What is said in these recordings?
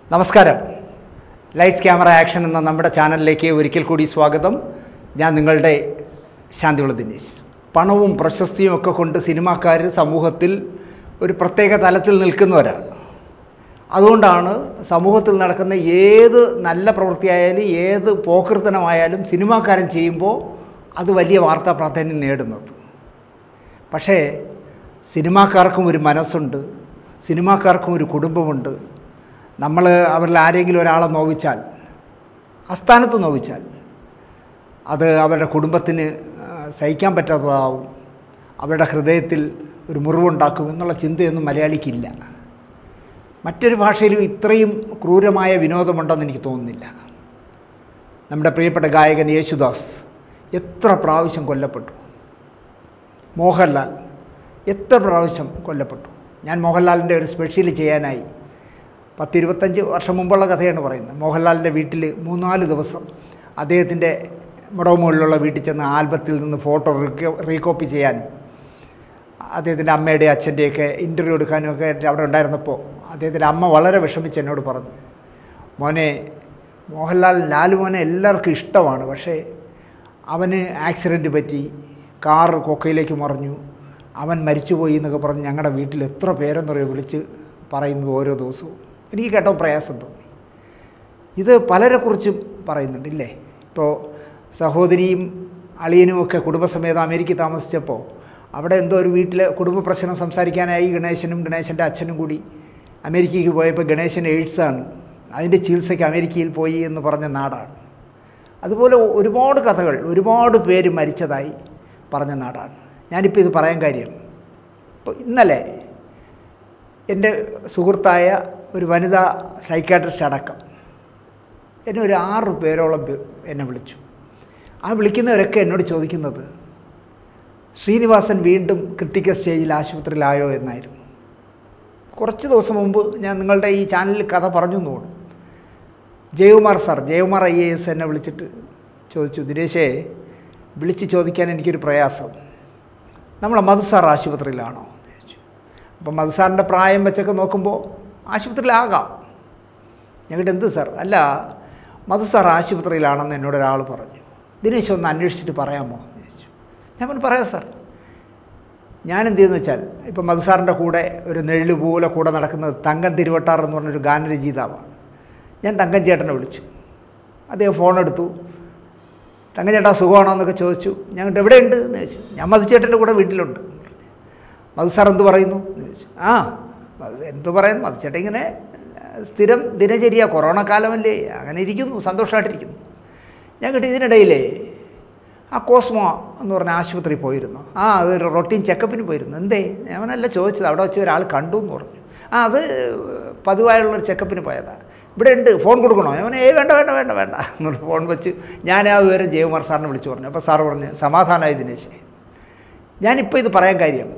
നമസ്കാരം lights camera action എന്ന നമ്മുടെ ചാനലിലേക്ക് ഒരിക്കൽ കൂടി സ്വാഗതം ഞാൻ നിങ്ങളുടെ ശാന്തിവിള ദിനേശ് പണവും പ്രശസ്തിയും ഒക്കെ കൊണ്ട് സിനിമാക്കാർ സമൂഹത്തിൽ ഒരു പ്രത്യേക തലത്തിൽ നിൽക്കുന്നവരാണ് അതുകൊണ്ടാണ് സമൂഹത്തിൽ നടക്കുന്ന ഏത് നല്ല പ്രവൃത്തിയായാലും ഏത് പോക്കൃത്തനമായാലും സിനിമാക്കാരൻ ചെയ്യുമ്പോൾ അത് വലിയ വാർത്താ പ്രാധാന്യം നേടുന്നത് പക്ഷേ സിനിമാക്കാർക്കും ഒരു മനസ്സുണ്ട് സിനിമാക്കാർക്കും ഒരു കുടുംബമുണ്ട് നമ്മൾ അവരിൽ ആരെങ്കിലും ഒരാളെ നോവിച്ചാൽ അസ്ഥാനത്ത് നോവിച്ചാൽ അത് അവരുടെ കുടുംബത്തിന് ആ, സഹിക്കാൻ പറ്റാത്തതാവും അവരുടെ ഹൃദയത്തിൽ ഒരു മുറിവുണ്ടാക്കും എന്നുള്ള ചിന്തയൊന്നും മലയാളിക്കില്ല മറ്റൊരു ഭാഷയിലും ഇത്രയും ക്രൂരമായ വിനോദമുണ്ടെന്ന് എനിക്ക് തോന്നുന്നില്ല നമ്മുടെ പ്രിയപ്പെട്ട ഗായകൻ യേശുദാസ് എത്ര പ്രാവശ്യം കൊല്ലപ്പെട്ടു മോഹൻലാൽ എത്ര പ്രാവശ്യം കൊല്ലപ്പെട്ടു ഞാൻ മോഹൻലാലിൻ്റെ ഒരു സ്പെഷ്യൽ ചെയ്യാനായി പത്തിരുപത്തഞ്ച് വർഷം മുമ്പുള്ള കഥയാണ് പറയുന്നത് മോഹൻലാലിൻ്റെ വീട്ടിൽ മൂന്നാല് ദിവസം അദ്ദേഹത്തിൻ്റെ മുടവുമുകളിലുള്ള വീട്ടിൽ ചെന്ന് ആൽബത്തിൽ നിന്ന് ഫോട്ടോ റീകോ റീകോപ്പി ചെയ്യാനും അദ്ദേഹത്തിൻ്റെ അമ്മയുടെ അച്ഛൻ്റെയൊക്കെ ഇൻ്റർവ്യൂ എടുക്കാനും ഒക്കെ അവിടെ ഉണ്ടായിരുന്നപ്പോൾ അദ്ദേഹത്തിൻ്റെ അമ്മ വളരെ വിഷമിച്ച് എന്നോട് പറഞ്ഞു മോനെ മോഹൻലാൽ ലാലു മോനെ എല്ലാവർക്കും ഇഷ്ടമാണ് പക്ഷേ അവന് ആക്സിഡൻറ്റ് പറ്റി കാർ കൊക്കയിലേക്ക് മറിഞ്ഞു അവൻ മരിച്ചുപോയി എന്നൊക്കെ പറഞ്ഞ് ഞങ്ങളുടെ വീട്ടിൽ എത്ര പേരെന്നറിയോ വിളിച്ച് പറയുന്നത് ഓരോ ദിവസവും എനിക്ക് കേട്ടോ പ്രയാസം തോന്നി ഇത് പലരെക്കുറിച്ചും പറയുന്നുണ്ട് ഇല്ലേ ഇപ്പോൾ സഹോദരിയും അളിയനും ഒക്കെ കുടുംബസമേതം അമേരിക്ക താമസിച്ചപ്പോൾ അവിടെ എന്തോ ഒരു വീട്ടിലെ കുടുംബ പ്രശ്നം സംസാരിക്കാനായി ഗണേശനും ഗണേശൻ്റെ അച്ഛനും കൂടി അമേരിക്കയ്ക്ക് പോയപ്പോൾ ഗണേശൻ എയ്ഡ്സാണ് അതിൻ്റെ ചികിത്സയ്ക്ക് അമേരിക്കയിൽ പോയി എന്ന് പറഞ്ഞ നാടാണ് അതുപോലെ ഒരുപാട് കഥകൾ ഒരുപാട് പേര് മരിച്ചതായി പറഞ്ഞ നാടാണ് ഞാനിപ്പോൾ ഇത് പറയാൻ കാര്യം ഇപ്പോൾ ഇന്നലെ എൻ്റെ സുഹൃത്തായ ഒരു വനിതാ സൈക്കാട്രിസ്റ്റ് അടക്കം എന്നെ ഒരു ആറ് പേരോളം പേ- എന്നെ വിളിച്ചു ആ വിളിക്കുന്നവരൊക്കെ എന്നോട് ചോദിക്കുന്നത് ശ്രീനിവാസൻ വീണ്ടും ക്രിട്ടിക്കൽ സ്റ്റേജിൽ ആശുപത്രിയിലായോ എന്നായിരുന്നു കുറച്ച് ദിവസം മുമ്പ് ഞാൻ നിങ്ങളുടെ ഈ ചാനലിൽ കഥ പറഞ്ഞു എന്ന് തോന്നുന്നു Jayakumar sir Jayakumar I A S എന്നെ വിളിച്ചിട്ട് ചോദിച്ചു ദിനേശേ വിളിച്ച് ചോദിക്കാൻ എനിക്കൊരു പ്രയാസം നമ്മളെ മധു സാർ ആശുപത്രിയിലാണോ എന്ന് ചോദിച്ചു അപ്പം മധു സാറിൻ്റെ പ്രായം വെച്ചൊക്കെ നോക്കുമ്പോൾ ആശുപത്രിയിലാകാം ഞങ്ങളുടെ എന്ത് സാർ അല്ല മധു സാർ ആശുപത്രിയിലാണെന്ന് എന്നോട് ഒരാൾ പറഞ്ഞു ദിനേശ് ഒന്ന് അന്വേഷിച്ചിട്ട് പറയാമോ എന്ന് ചോദിച്ചു ഞാൻ പറഞ്ഞു പറയാം സാർ ഞാൻ എന്ത് ചെയ്യുന്നു വെച്ചാൽ ഇപ്പം മധു സാറിൻ്റെ കൂടെ ഒരു നെഴല് പോലെ കൂടെ നടക്കുന്നത് തങ്കം തിരുവട്ടാർ എന്ന് പറഞ്ഞൊരു ഗാനരചയിതാവാണ് ഞാൻ തങ്കം ചേട്ടനെ വിളിച്ചു അദ്ദേഹം ഫോൺ എടുത്തു തങ്കം ചേട്ടാ സുഖമാണോ എന്നൊക്കെ ചോദിച്ചു ഞങ്ങളുടെ എവിടെയുണ്ട് എന്ന് ചോദിച്ചു ഞാൻ മധുചേട്ടൻ്റെ കൂടെ വീട്ടിലുണ്ട് മധു സാർ എന്ത് പറയുന്നു എന്ന് ചോദിച്ചു ആ മധു എന്ത് പറയുന്നു മധുചേട്ടൻ ഇങ്ങനെ ആ, സ്ഥിരം ദിനചര്യ കൊറോണ കാലമല്ലേ അങ്ങനെ ഇരിക്കുന്നു സന്തോഷമായിട്ടിരിക്കുന്നു ഞാൻ കേട്ട് ഇതിനിടയിലേ ആ കോസ്മോ എന്ന് പറഞ്ഞ ആശുപത്രിയിൽ പോയിരുന്നു ആ അതൊരു റൊട്ടീൻ ചെക്കപ്പിന് പോയിരുന്നു എന്തേ ഞാനല്ല ചോദിച്ചത് അവിടെ വെച്ച് ഒരാൾ കണ്ടു എന്ന് പറഞ്ഞു ആ അത് പതിവായുള്ളൊരു ചെക്കപ്പിന് പോയതാണ് ഇവിടെ ഉണ്ട് ഫോൺ കൊടുക്കണോ ഞാൻ ഏ വേണ്ട വേണ്ട വേണ്ട വേണ്ട എന്നോട് ഫോൺ വെച്ച് ഞാൻ ആ വിവരം ജയകുമാർ സാറിനെ വിളിച്ച് പറഞ്ഞു അപ്പോൾ സാറ് പറഞ്ഞ് സമാധാനമായി ദിനേശേ ഞാനിപ്പോൾ ഇത് പറയാൻ കാര്യം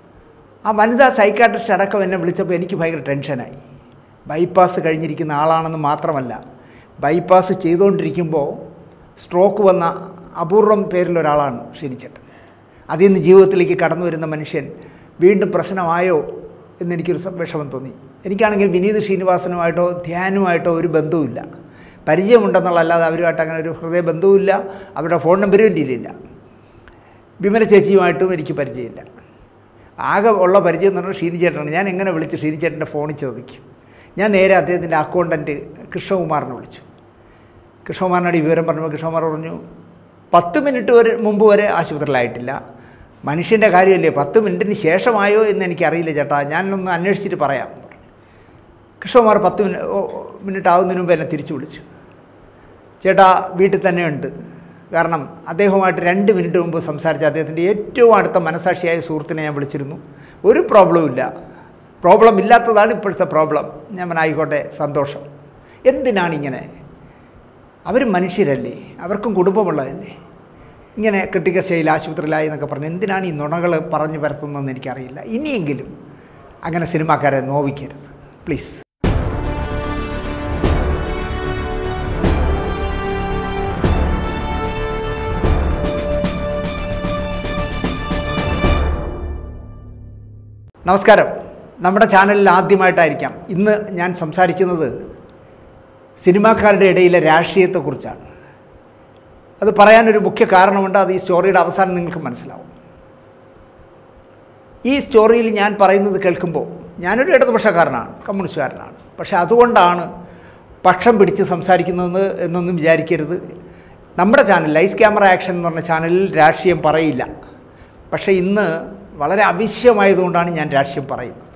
ആ വനിതാ സൈക്കാട്രിസ്റ്റ് അടക്കം എന്നെ വിളിച്ചപ്പോൾ എനിക്ക് ഭയങ്കര ടെൻഷനായി ബൈപ്പാസ് കഴിഞ്ഞിരിക്കുന്ന ആളാണെന്ന് മാത്രമല്ല ബൈപ്പാസ് ചെയ്തുകൊണ്ടിരിക്കുമ്പോൾ സ്ട്രോക്ക് വന്ന അപൂർവം പേരിലൊരാളാണ് ക്ഷണിച്ചേട്ടൻ അതിൽ നിന്ന് ജീവിതത്തിലേക്ക് കടന്നു വരുന്ന മനുഷ്യൻ വീണ്ടും പ്രശ്നമായോ എന്നെനിക്കൊരു സം- വിഷമം തോന്നി എനിക്കാണെങ്കിൽ വിനീത് ശ്രീനിവാസനുമായിട്ടോ ധ്യാനുമായിട്ടോ ഒരു ബന്ധവുമില്ല പരിചയമുണ്ടെന്നുള്ളതല്ലാതെ അവരുമായിട്ട് അങ്ങനെ ഒരു ഹൃദയ ബന്ധവുമില്ല അവരുടെ ഫോൺ നമ്പരും എൻ്റെ കയ്യിലില്ല വിമല ചേച്ചിയുമായിട്ടും എനിക്ക് പരിചയമില്ല ആകെ ഉള്ള പരിചയം എന്ന് പറഞ്ഞാൽ ഷീനി ചേട്ടനാണ് ഞാൻ എങ്ങനെ വിളിച്ച് ഷീനി ചേട്ടൻ്റെ ഫോണിൽ ചോദിക്കും ഞാൻ നേരെ അദ്ദേഹത്തിൻ്റെ അക്കൗണ്ടൻറ്റ് കൃഷ്ണകുമാറിനെ വിളിച്ചു കൃഷ്ണകുമാറിനോട് ഈ വിവരം പറഞ്ഞപ്പോൾ കൃഷ്ണകുമാർ പറഞ്ഞു പത്ത് മിനിറ്റ് വരെ മുമ്പ് വരെ ആശുപത്രിയിലായിട്ടില്ല മനുഷ്യൻ്റെ കാര്യമല്ലേ പത്ത് മിനിറ്റിന് ശേഷമായോ എന്ന് എനിക്കറിയില്ല ചേട്ടാ ഞാനൊന്ന് അന്വേഷിച്ചിട്ട് പറയാം എന്ന് പറഞ്ഞു കൃഷ്ണകുമാർ പത്ത് മിനിറ്റ് മിനിറ്റ് ആവുന്നതിന് മുമ്പ് എന്നെ തിരിച്ചു വിളിച്ചു ചേട്ടാ വീട്ടിൽ തന്നെ ഉണ്ട് കാരണം അദ്ദേഹവുമായിട്ട് രണ്ട് മിനിറ്റ് മുമ്പ് സംസാരിച്ച അദ്ദേഹത്തിൻ്റെ ഏറ്റവും അടുത്ത മനസാക്ഷിയായ സുഹൃത്തിനെ ഞാൻ വിളിച്ചിരുന്നു ഒരു പ്രോബ്ലവും ഇല്ല പ്രോബ്ലം ഇല്ലാത്തതാണ് ഇപ്പോഴത്തെ പ്രോബ്ലം ഞാൻ പറഞ്ഞു, ആയിക്കോട്ടെ സന്തോഷം എന്തിനാണ് ഇങ്ങനെ അവർ മനുഷ്യരല്ലേ അവർക്കും കുടുംബമുള്ളതല്ലേ ഇങ്ങനെ ക്രിട്ടിക്കൽ സ്റ്റേജിൽ ആശുപത്രിയിലായി എന്നൊക്കെ പറഞ്ഞ് എന്തിനാണ് ഈ നുണകൾ പറഞ്ഞു പരത്തുന്നതെന്ന് എനിക്കറിയില്ല ഇനിയെങ്കിലും അങ്ങനെ സിനിമാക്കാരെ നോവിക്കരുത് പ്ലീസ് നമസ്കാരം നമ്മുടെ ചാനലിൽ ആദ്യമായിട്ടായിരിക്കാം ഇന്ന് ഞാൻ സംസാരിക്കുന്നത് സിനിമാക്കാരുടെ ഇടയിലെ രാഷ്ട്രീയത്തെക്കുറിച്ചാണ് അത് പറയാനൊരു മുഖ്യ കാരണമുണ്ട് അത് ഈ സ്റ്റോറിയുടെ അവസാനം നിങ്ങൾക്ക് മനസ്സിലാവും ഈ സ്റ്റോറിയിൽ ഞാൻ പറയുന്നത് കേൾക്കുമ്പോൾ ഞാനൊരു ഇടതുപക്ഷക്കാരനാണ് കമ്മ്യൂണിസ്റ്റുകാരനാണ് പക്ഷേ അതുകൊണ്ടാണ് പക്ഷം പിടിച്ച് സംസാരിക്കുന്നത് എന്നൊന്നും വിചാരിക്കരുത് നമ്മുടെ ചാനൽ ലൈസ് ക്യാമറ ആക്ഷൻ എന്ന് പറഞ്ഞ ചാനലിൽ രാഷ്ട്രീയം പറയില്ല പക്ഷേ ഇന്ന് വളരെ അവശ്യമായതുകൊണ്ടാണ് ഞാൻ രാഷ്ട്രീയം പറയുന്നത്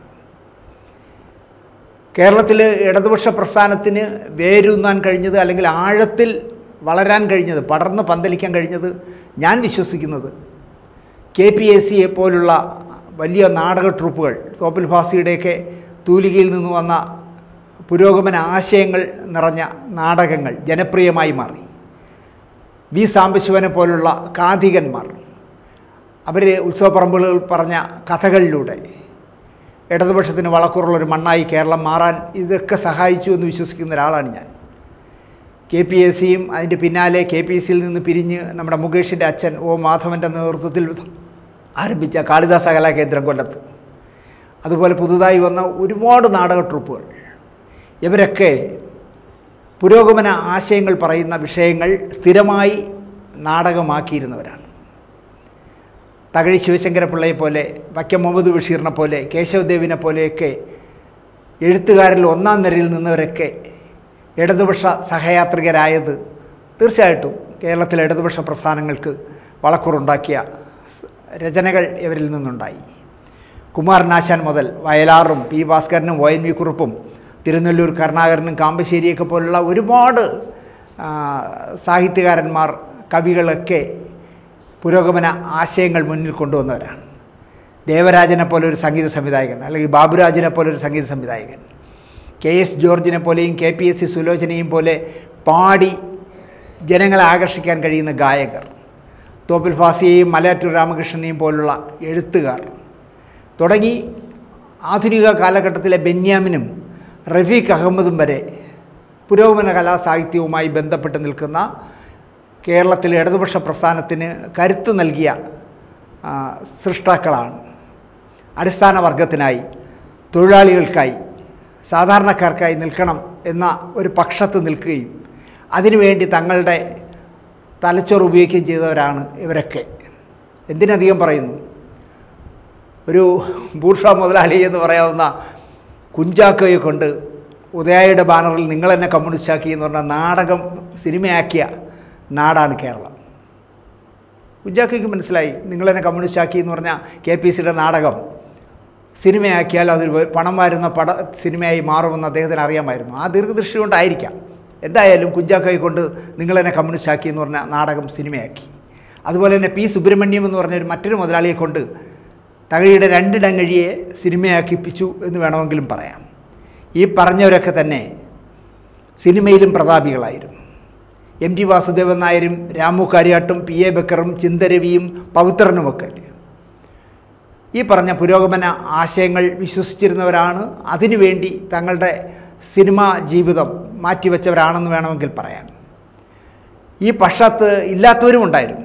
കേരളത്തിൽ ഇടതുപക്ഷ പ്രസ്ഥാനത്തിന് വേരൂന്നാൻ കഴിഞ്ഞത് അല്ലെങ്കിൽ ആഴത്തിൽ വളരാൻ കഴിഞ്ഞത് പടർന്ന് പന്തലിക്കാൻ കഴിഞ്ഞത് ഞാൻ വിശ്വസിക്കുന്നത് കെ പി എസ് സിയെ പോലുള്ള വലിയ നാടക ട്രൂപ്പുകൾ തോപ്പിൽ ഭാസിയുടെയൊക്കെ തൂലികയിൽ നിന്ന് വന്ന പുരോഗമന ആശയങ്ങൾ നിറഞ്ഞ നാടകങ്ങൾ ജനപ്രിയമായി മാറി വി സാംബശിവനെ പോലുള്ള കാഥികന്മാർ അവർ ഉത്സവപ്പറമ്പുകളിൽ പറഞ്ഞ കഥകളിലൂടെ ഇടതുപക്ഷത്തിന് വളക്കുറുള്ളൊരു മണ്ണായി കേരളം മാറാൻ ഇതൊക്കെ സഹായിച്ചു എന്ന് വിശ്വസിക്കുന്ന ഒരാളാണ് ഞാൻ കെ പി എസ് സിയും അതിൻ്റെ പിന്നാലെ കെ പി എസ് സിയിൽ നിന്ന് പിരിഞ്ഞ് നമ്മുടെ മുകേഷിൻ്റെ അച്ഛൻ ഒ മാധവൻ്റെ നേതൃത്വത്തിൽ ആരംഭിച്ച കാളിദാസ കലാകേന്ദ്രം കൊല്ലത്ത് അതുപോലെ പുതുതായി വന്ന ഒരുപാട് നാടക ട്രൂപ്പുകൾ ഇവരൊക്കെ പുരോഗമന ആശയങ്ങൾ പറയുന്ന വിഷയങ്ങൾ സ്ഥിരമായി നാടകമാക്കിയിരുന്നവരാണ് തകഴി ശിവശങ്കരപിള്ളയെ പോലെ വക്കം മുഹമ്മദ് ബഷീറിനെ പോലെ കേശവദേവിനെ പോലെയൊക്കെ എഴുത്തുകാരിൽ ഒന്നാം നിരയിൽ നിന്നവരൊക്കെ ഇടതുപക്ഷ സഹയാത്രികരായത് തീർച്ചയായിട്ടും കേരളത്തിലെ ഇടതുപക്ഷ പ്രസ്ഥാനങ്ങൾക്ക് വളക്കുറുണ്ടാക്കിയ രചനകൾ ഇവരിൽ നിന്നുണ്ടായി കുമാരനാശാൻ മുതൽ വയലാറും പി ഭാസ്കരനും ഒ എൻ വി കുറുപ്പും തിരുനെല്ലൂർ കരുണാകരനും കാമ്പശ്ശേരിയൊക്കെ പോലുള്ള ഒരുപാട് ആ, സാഹിത്യകാരന്മാർ കവികളൊക്കെ പുരോഗമന ആശയങ്ങൾ മുന്നിൽ കൊണ്ടുവന്നവരാണ് ദേവരാജനെ പോലെ ഒരു സംഗീത സംവിധായകൻ അല്ലെങ്കിൽ ബാബുരാജിനെ പോലെ ഒരു സംഗീത സംവിധായകൻ കെ എസ് ജോർജിനെ പോലെയും കെ പി എസ് സി സുലോചനയും പോലെ പാടി ജനങ്ങളെ ആകർഷിക്കാൻ കഴിയുന്ന ഗായകർ തോപ്പിൽ ഫാസിയെയും മലയാറ്റൂർ രാമകൃഷ്ണനെയും പോലുള്ള എഴുത്തുകാർ തുടങ്ങി ആധുനിക കാലഘട്ടത്തിലെ ബെന്യാമിനും റഫീഖ് അഹമ്മദും വരെ പുരോഗമന കലാസാഹിത്യവുമായി ബന്ധപ്പെട്ട് നിൽക്കുന്ന കേരളത്തിലെ ഇടതുപക്ഷ പ്രസ്ഥാനത്തിന് കരുത്ത് നൽകിയ ആ, സൃഷ്ടാക്കളാണ് അടിസ്ഥാന വർഗത്തിനായി തൊഴിലാളികൾക്കായി സാധാരണക്കാർക്കായി നിൽക്കണം എന്ന ഒരു പക്ഷത്ത് നിൽക്കുകയും അതിനുവേണ്ടി തങ്ങളുടെ തലച്ചോറ് ഉപയോഗിക്കുകയും ചെയ്തവരാണ് ഇവരൊക്കെ എന്തിനധികം പറയുന്നു ഒരു ബൂർഷ മുതലാളി എന്ന് പറയാവുന്ന കുഞ്ചാക്കോയെ കൊണ്ട് ഉദയായുടെ ബാനറിൽ നിങ്ങൾ എന്നെ കമ്മ്യൂണിസ്റ്റാക്കി എന്ന് പറഞ്ഞ നാടകം സിനിമയാക്കിയ നാടാണ് കേരളം കുഞ്ചാക്കോയ്ക്ക് മനസ്സിലായി നിങ്ങളെന്നെ കമ്മ്യൂണിസ്റ്റാക്കി എന്ന് പറഞ്ഞ കെ പി സിയുടെ നാടകം സിനിമയാക്കിയാൽ അതൊരു വ- പണം വരുന്ന പട സിനിമയായി മാറുമെന്ന് അദ്ദേഹത്തിന് അറിയാമായിരുന്നു ആ ദീർഘദൃഷ്ടി കൊണ്ടായിരിക്കാം എന്തായാലും കുഞ്ചാക്കോയെ കൊണ്ട് നിങ്ങളെന്നെ കമ്മ്യൂണിസ്റ്റാക്കി എന്ന് പറഞ്ഞ നാടകം സിനിമയാക്കി അതുപോലെ തന്നെ പി സുബ്രഹ്മണ്യം എന്ന് പറഞ്ഞ ഒരു മറ്റൊരു മുതലാളിയെ കൊണ്ട് തകഴിയുടെ രണ്ടിടങ്ങഴിയെ സിനിമയാക്കിപ്പിച്ചു എന്ന് വേണമെങ്കിലും പറയാം ഈ പറഞ്ഞവരൊക്കെ തന്നെ സിനിമയിലും പ്രതാപികളായിരുന്നു എം ടി വാസുദേവൻ നായരും രാമു കാര്യാട്ടും പി എ ബക്കറും ചിന്തരവിയും പവിത്രനുമൊക്കെ ഈ പറഞ്ഞ പുരോഗമന ആശയങ്ങൾ വിശ്വസിച്ചിരുന്നവരാണ് അതിനുവേണ്ടി തങ്ങളുടെ സിനിമാ ജീവിതം മാറ്റിവെച്ചവരാണെന്ന് വേണമെങ്കിൽ പറയാം ഈ പക്ഷത്ത് ഇല്ലാത്തവരും ഉണ്ടായിരുന്നു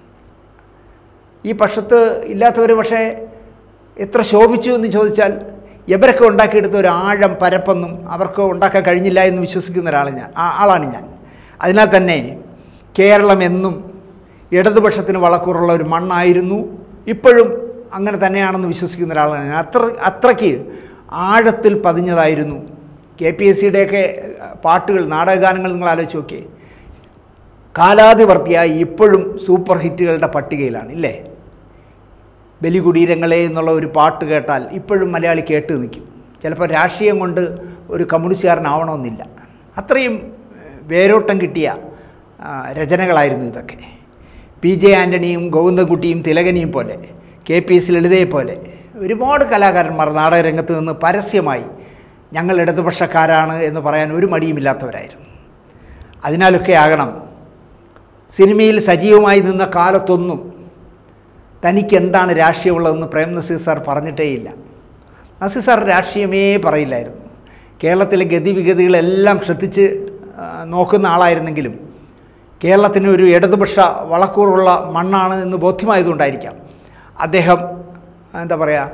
ഈ പക്ഷത്ത് ഇല്ലാത്തവർ പക്ഷേ എത്ര ശോഭിച്ചു എന്ന് ചോദിച്ചാൽ ഇവരൊക്കെ ഉണ്ടാക്കിയെടുത്ത ഒരു ആഴം പരപ്പൊന്നും അവർക്ക് ഉണ്ടാക്കാൻ കഴിഞ്ഞില്ല എന്ന് വിശ്വസിക്കുന്ന ഒരാൾ ഞാൻ ആ- ആളാണ് ഞാൻ അതിനാൽ തന്നെ കേരളം എന്നും ഇടതുപക്ഷത്തിന് വളക്കൂറുള്ള ഒരു മണ്ണായിരുന്നു ഇപ്പോഴും അങ്ങനെ തന്നെയാണെന്ന് വിശ്വസിക്കുന്ന ഒരാളാണ് ഞാൻ അത്ര അത്രയ്ക്ക് ആഴത്തിൽ പതിഞ്ഞതായിരുന്നു കെ പി എസ് സിയുടെയൊക്കെ പാട്ടുകൾ നാടകഗാനങ്ങൾ നിങ്ങൾ ആലോചിച്ച് നോക്കിയേ കാലാതിവർത്തിയായി ഇപ്പോഴും സൂപ്പർ ഹിറ്റുകളുടെ പട്ടികയിലാണ് ഇല്ലേ ബലികുടീരങ്ങളെ എന്നുള്ള ഒരു പാട്ട് കേട്ടാൽ ഇപ്പോഴും മലയാളി കേട്ട് നിൽക്കും ചിലപ്പോൾ രാഷ്ട്രീയം കൊണ്ട് ഒരു കമ്മ്യൂണിസ്റ്റുകാരനാവണമെന്നില്ല അത്രയും ഏഹ്, വേരോട്ടം കിട്ടിയ ആ, രചനകളായിരുന്നു ഇതൊക്കെ പി ജെ ആൻ്റണിയും ഗോവിന്ദൻകുട്ടിയും തിലകനിയും പോലെ കെ പി എസ് ലളിതയെ പോലെ ഒരുപാട് കലാകാരന്മാർ നാടകരംഗത്ത് നിന്ന് പരസ്യമായി ഞങ്ങൾ ഇടതുപക്ഷക്കാരാണ് എന്ന് പറയാൻ ഒരു മടിയുമില്ലാത്തവരായിരുന്നു അതിനാലൊക്കെ ആകണം സിനിമയിൽ സജീവമായി നിന്ന കാലത്തൊന്നും തനിക്ക് എന്താണ് രാഷ്ട്രീയമുള്ളതെന്ന് പ്രേം നസീർ സാർ പറഞ്ഞിട്ടേയില്ല നസീർ സാർ രാഷ്ട്രീയമേ പറയില്ലായിരുന്നു കേരളത്തിലെ ഗതിവിഗതികളെല്ലാം ശ്രദ്ധിച്ച് ആ, നോക്കുന്ന ആളായിരുന്നെങ്കിലും കേരളത്തിന് ഒരു ഇടതുപക്ഷ വളക്കൂറുള്ള മണ്ണാണ് എന്ന് ബോധ്യമായതുകൊണ്ടായിരിക്കാം അദ്ദേഹം എന്താ പറയുക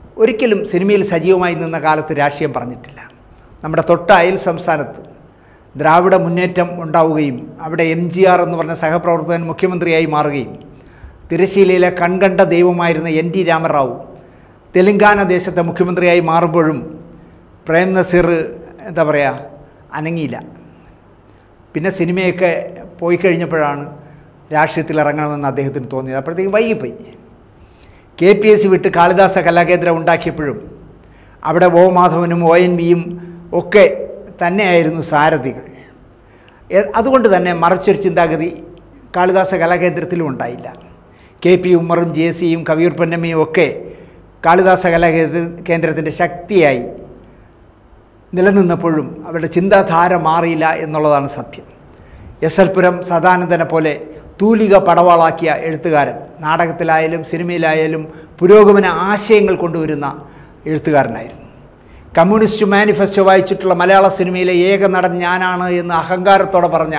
ഒരിക്കലും സിനിമയിൽ സജീവമായി നിന്ന കാലത്ത് രാഷ്ട്രീയം പറഞ്ഞിട്ടില്ല നമ്മുടെ തൊട്ട അയൽ സംസ്ഥാനത്ത് ദ്രാവിഡ മുന്നേറ്റം ഉണ്ടാവുകയും അവിടെ എം ജി ആർ എന്ന് പറഞ്ഞ സഹപ്രവർത്തകൻ മുഖ്യമന്ത്രിയായി മാറുകയും തിരശ്ശീലയിലെ കൺകണ്ട ദൈവമായിരുന്ന എൻ ടി രാമറാവു തെലങ്കാന ദേശത്തെ മുഖ്യമന്ത്രിയായി മാറുമ്പോഴും പ്രേം നസീർ എന്താ പറയുക അനങ്ങിയില്ല പിന്നെ സിനിമയൊക്കെ പോയി കഴിഞ്ഞപ്പോഴാണ് രാഷ്ട്രീയത്തിൽ ഇറങ്ങണമെന്ന് അദ്ദേഹത്തിന് തോന്നിയത് അപ്പോഴത്തേക്കും വൈകിപ്പോയി കെ പി എസ് സി വിട്ട് കാളിദാസ കലാകേന്ദ്രം ഉണ്ടാക്കിയപ്പോഴും അവിടെ ഓ മാധവനും ഒ എൻ വിയും ഒക്കെ തന്നെയായിരുന്നു സാരഥികൾ എ- അതുകൊണ്ട് തന്നെ മറച്ചൊരു ചിന്താഗതി കാളിദാസ കലാകേന്ദ്രത്തിലും ഉണ്ടായില്ല കെ പി ഉമ്മറും ജെ സിയും കവിയൂർ പൊന്നമ്മയും ഒക്കെ കാളിദാസ കലാകേന്ദ്ര കേന്ദ്രത്തിൻ്റെ ശക്തിയായി നിലനിന്നപ്പോഴും അവരുടെ ചിന്താധാര മാറിയില്ല എന്നുള്ളതാണ് സത്യം എസ് എൽ പുരം സദാനന്ദനെ പോലെ തൂലിക പടവാളാക്കിയ എഴുത്തുകാരൻ നാടകത്തിലായാലും സിനിമയിലായാലും പുരോഗമന ആശയങ്ങൾ കൊണ്ടുവരുന്ന എഴുത്തുകാരനായിരുന്നു കമ്മ്യൂണിസ്റ്റ് മാനിഫെസ്റ്റോ വായിച്ചിട്ടുള്ള മലയാള സിനിമയിലെ ഏക നടൻ ഞാനാണ് എന്ന് അഹങ്കാരത്തോടെ പറഞ്ഞ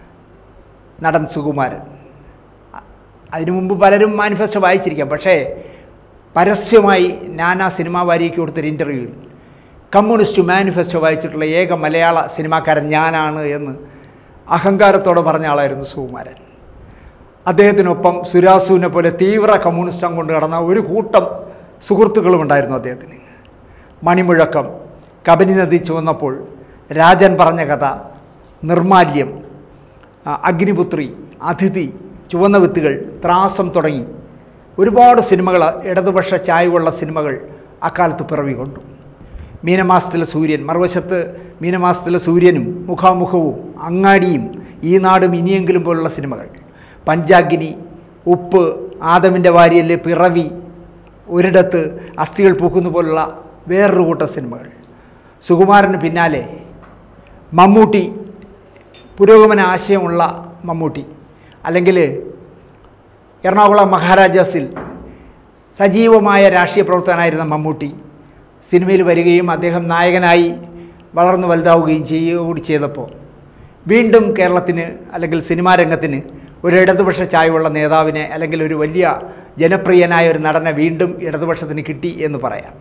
നടൻ സുകുമാരൻ അതിനു മുമ്പ് പലരും മാനിഫെസ്റ്റോ വായിച്ചിരിക്കാം പക്ഷേ പരസ്യമായി ഞാൻ ആ സിനിമാ വാരിക്ക് കൊടുത്തൊരു ഇൻ്റർവ്യൂവിൽ കമ്മ്യൂണിസ്റ്റ് മാനിഫെസ്റ്റോ വായിച്ചിട്ടുള്ള ഏക മലയാള സിനിമാക്കാരൻ ഞാനാണ് എന്ന് അഹങ്കാരത്തോടെ പറഞ്ഞ ആളായിരുന്നു സുകുമാരൻ അദ്ദേഹത്തിനൊപ്പം സുരാസുവിനെ പോലെ തീവ്ര കമ്മ്യൂണിസ്റ്റം കൊണ്ട് കടന്ന ഒരു കൂട്ടം സുഹൃത്തുക്കളും ഉണ്ടായിരുന്നു അദ്ദേഹത്തിന് മണിമുഴക്കം കബനി നദി ചുവന്നപ്പോൾ രാജൻ പറഞ്ഞ കഥ നിർമാല്യം ആ, അഗ്നിപുത്രി അതിഥി ചുവന്ന വിത്തുകൾ ത്രാസം തുടങ്ങി ഒരുപാട് സിനിമകൾ ഇടതുപക്ഷ ചായവുള്ള സിനിമകൾ അക്കാലത്ത് പിറവി കൊണ്ടു മീനമാസത്തിലെ സൂര്യൻ മറുവശത്ത് മീനമാസത്തിലെ സൂര്യനും മുഖാമുഖവും അങ്ങാടിയും ഈ നാടും ഇനിയെങ്കിലും പോലുള്ള സിനിമകൾ പഞ്ചാഗ്നി ഉപ്പ് ആദമിൻ്റെ വാരിയല് പിറവി ഒരിടത്ത് അസ്ഥികൾ പൂക്കുന്ന പോലുള്ള വേറൊരു കൂട്ടം സിനിമകൾ സുകുമാരന് പിന്നാലെ മമ്മൂട്ടി പുരോഗമന ആശയമുള്ള മമ്മൂട്ടി അല്ലെങ്കിൽ എറണാകുളം മഹാരാജാസിൽ സജീവമായ രാഷ്ട്രീയ പ്രവർത്തകനായിരുന്ന മമ്മൂട്ടി സിനിമയിൽ വരികയും അദ്ദേഹം നായകനായി വളർന്നു വലുതാവുകയും ചെയ്യുക കൂടി ചെയ്തപ്പോൾ വീണ്ടും കേരളത്തിന് അല്ലെങ്കിൽ സിനിമാ രംഗത്തിന് ഒരു ഇടതുപക്ഷ ചായവുള്ള നേതാവിനെ അല്ലെങ്കിൽ ഒരു വലിയ ജനപ്രിയനായ ഒരു നടനെ വീണ്ടും ഇടതുപക്ഷത്തിന് കിട്ടി എന്ന് പറയാം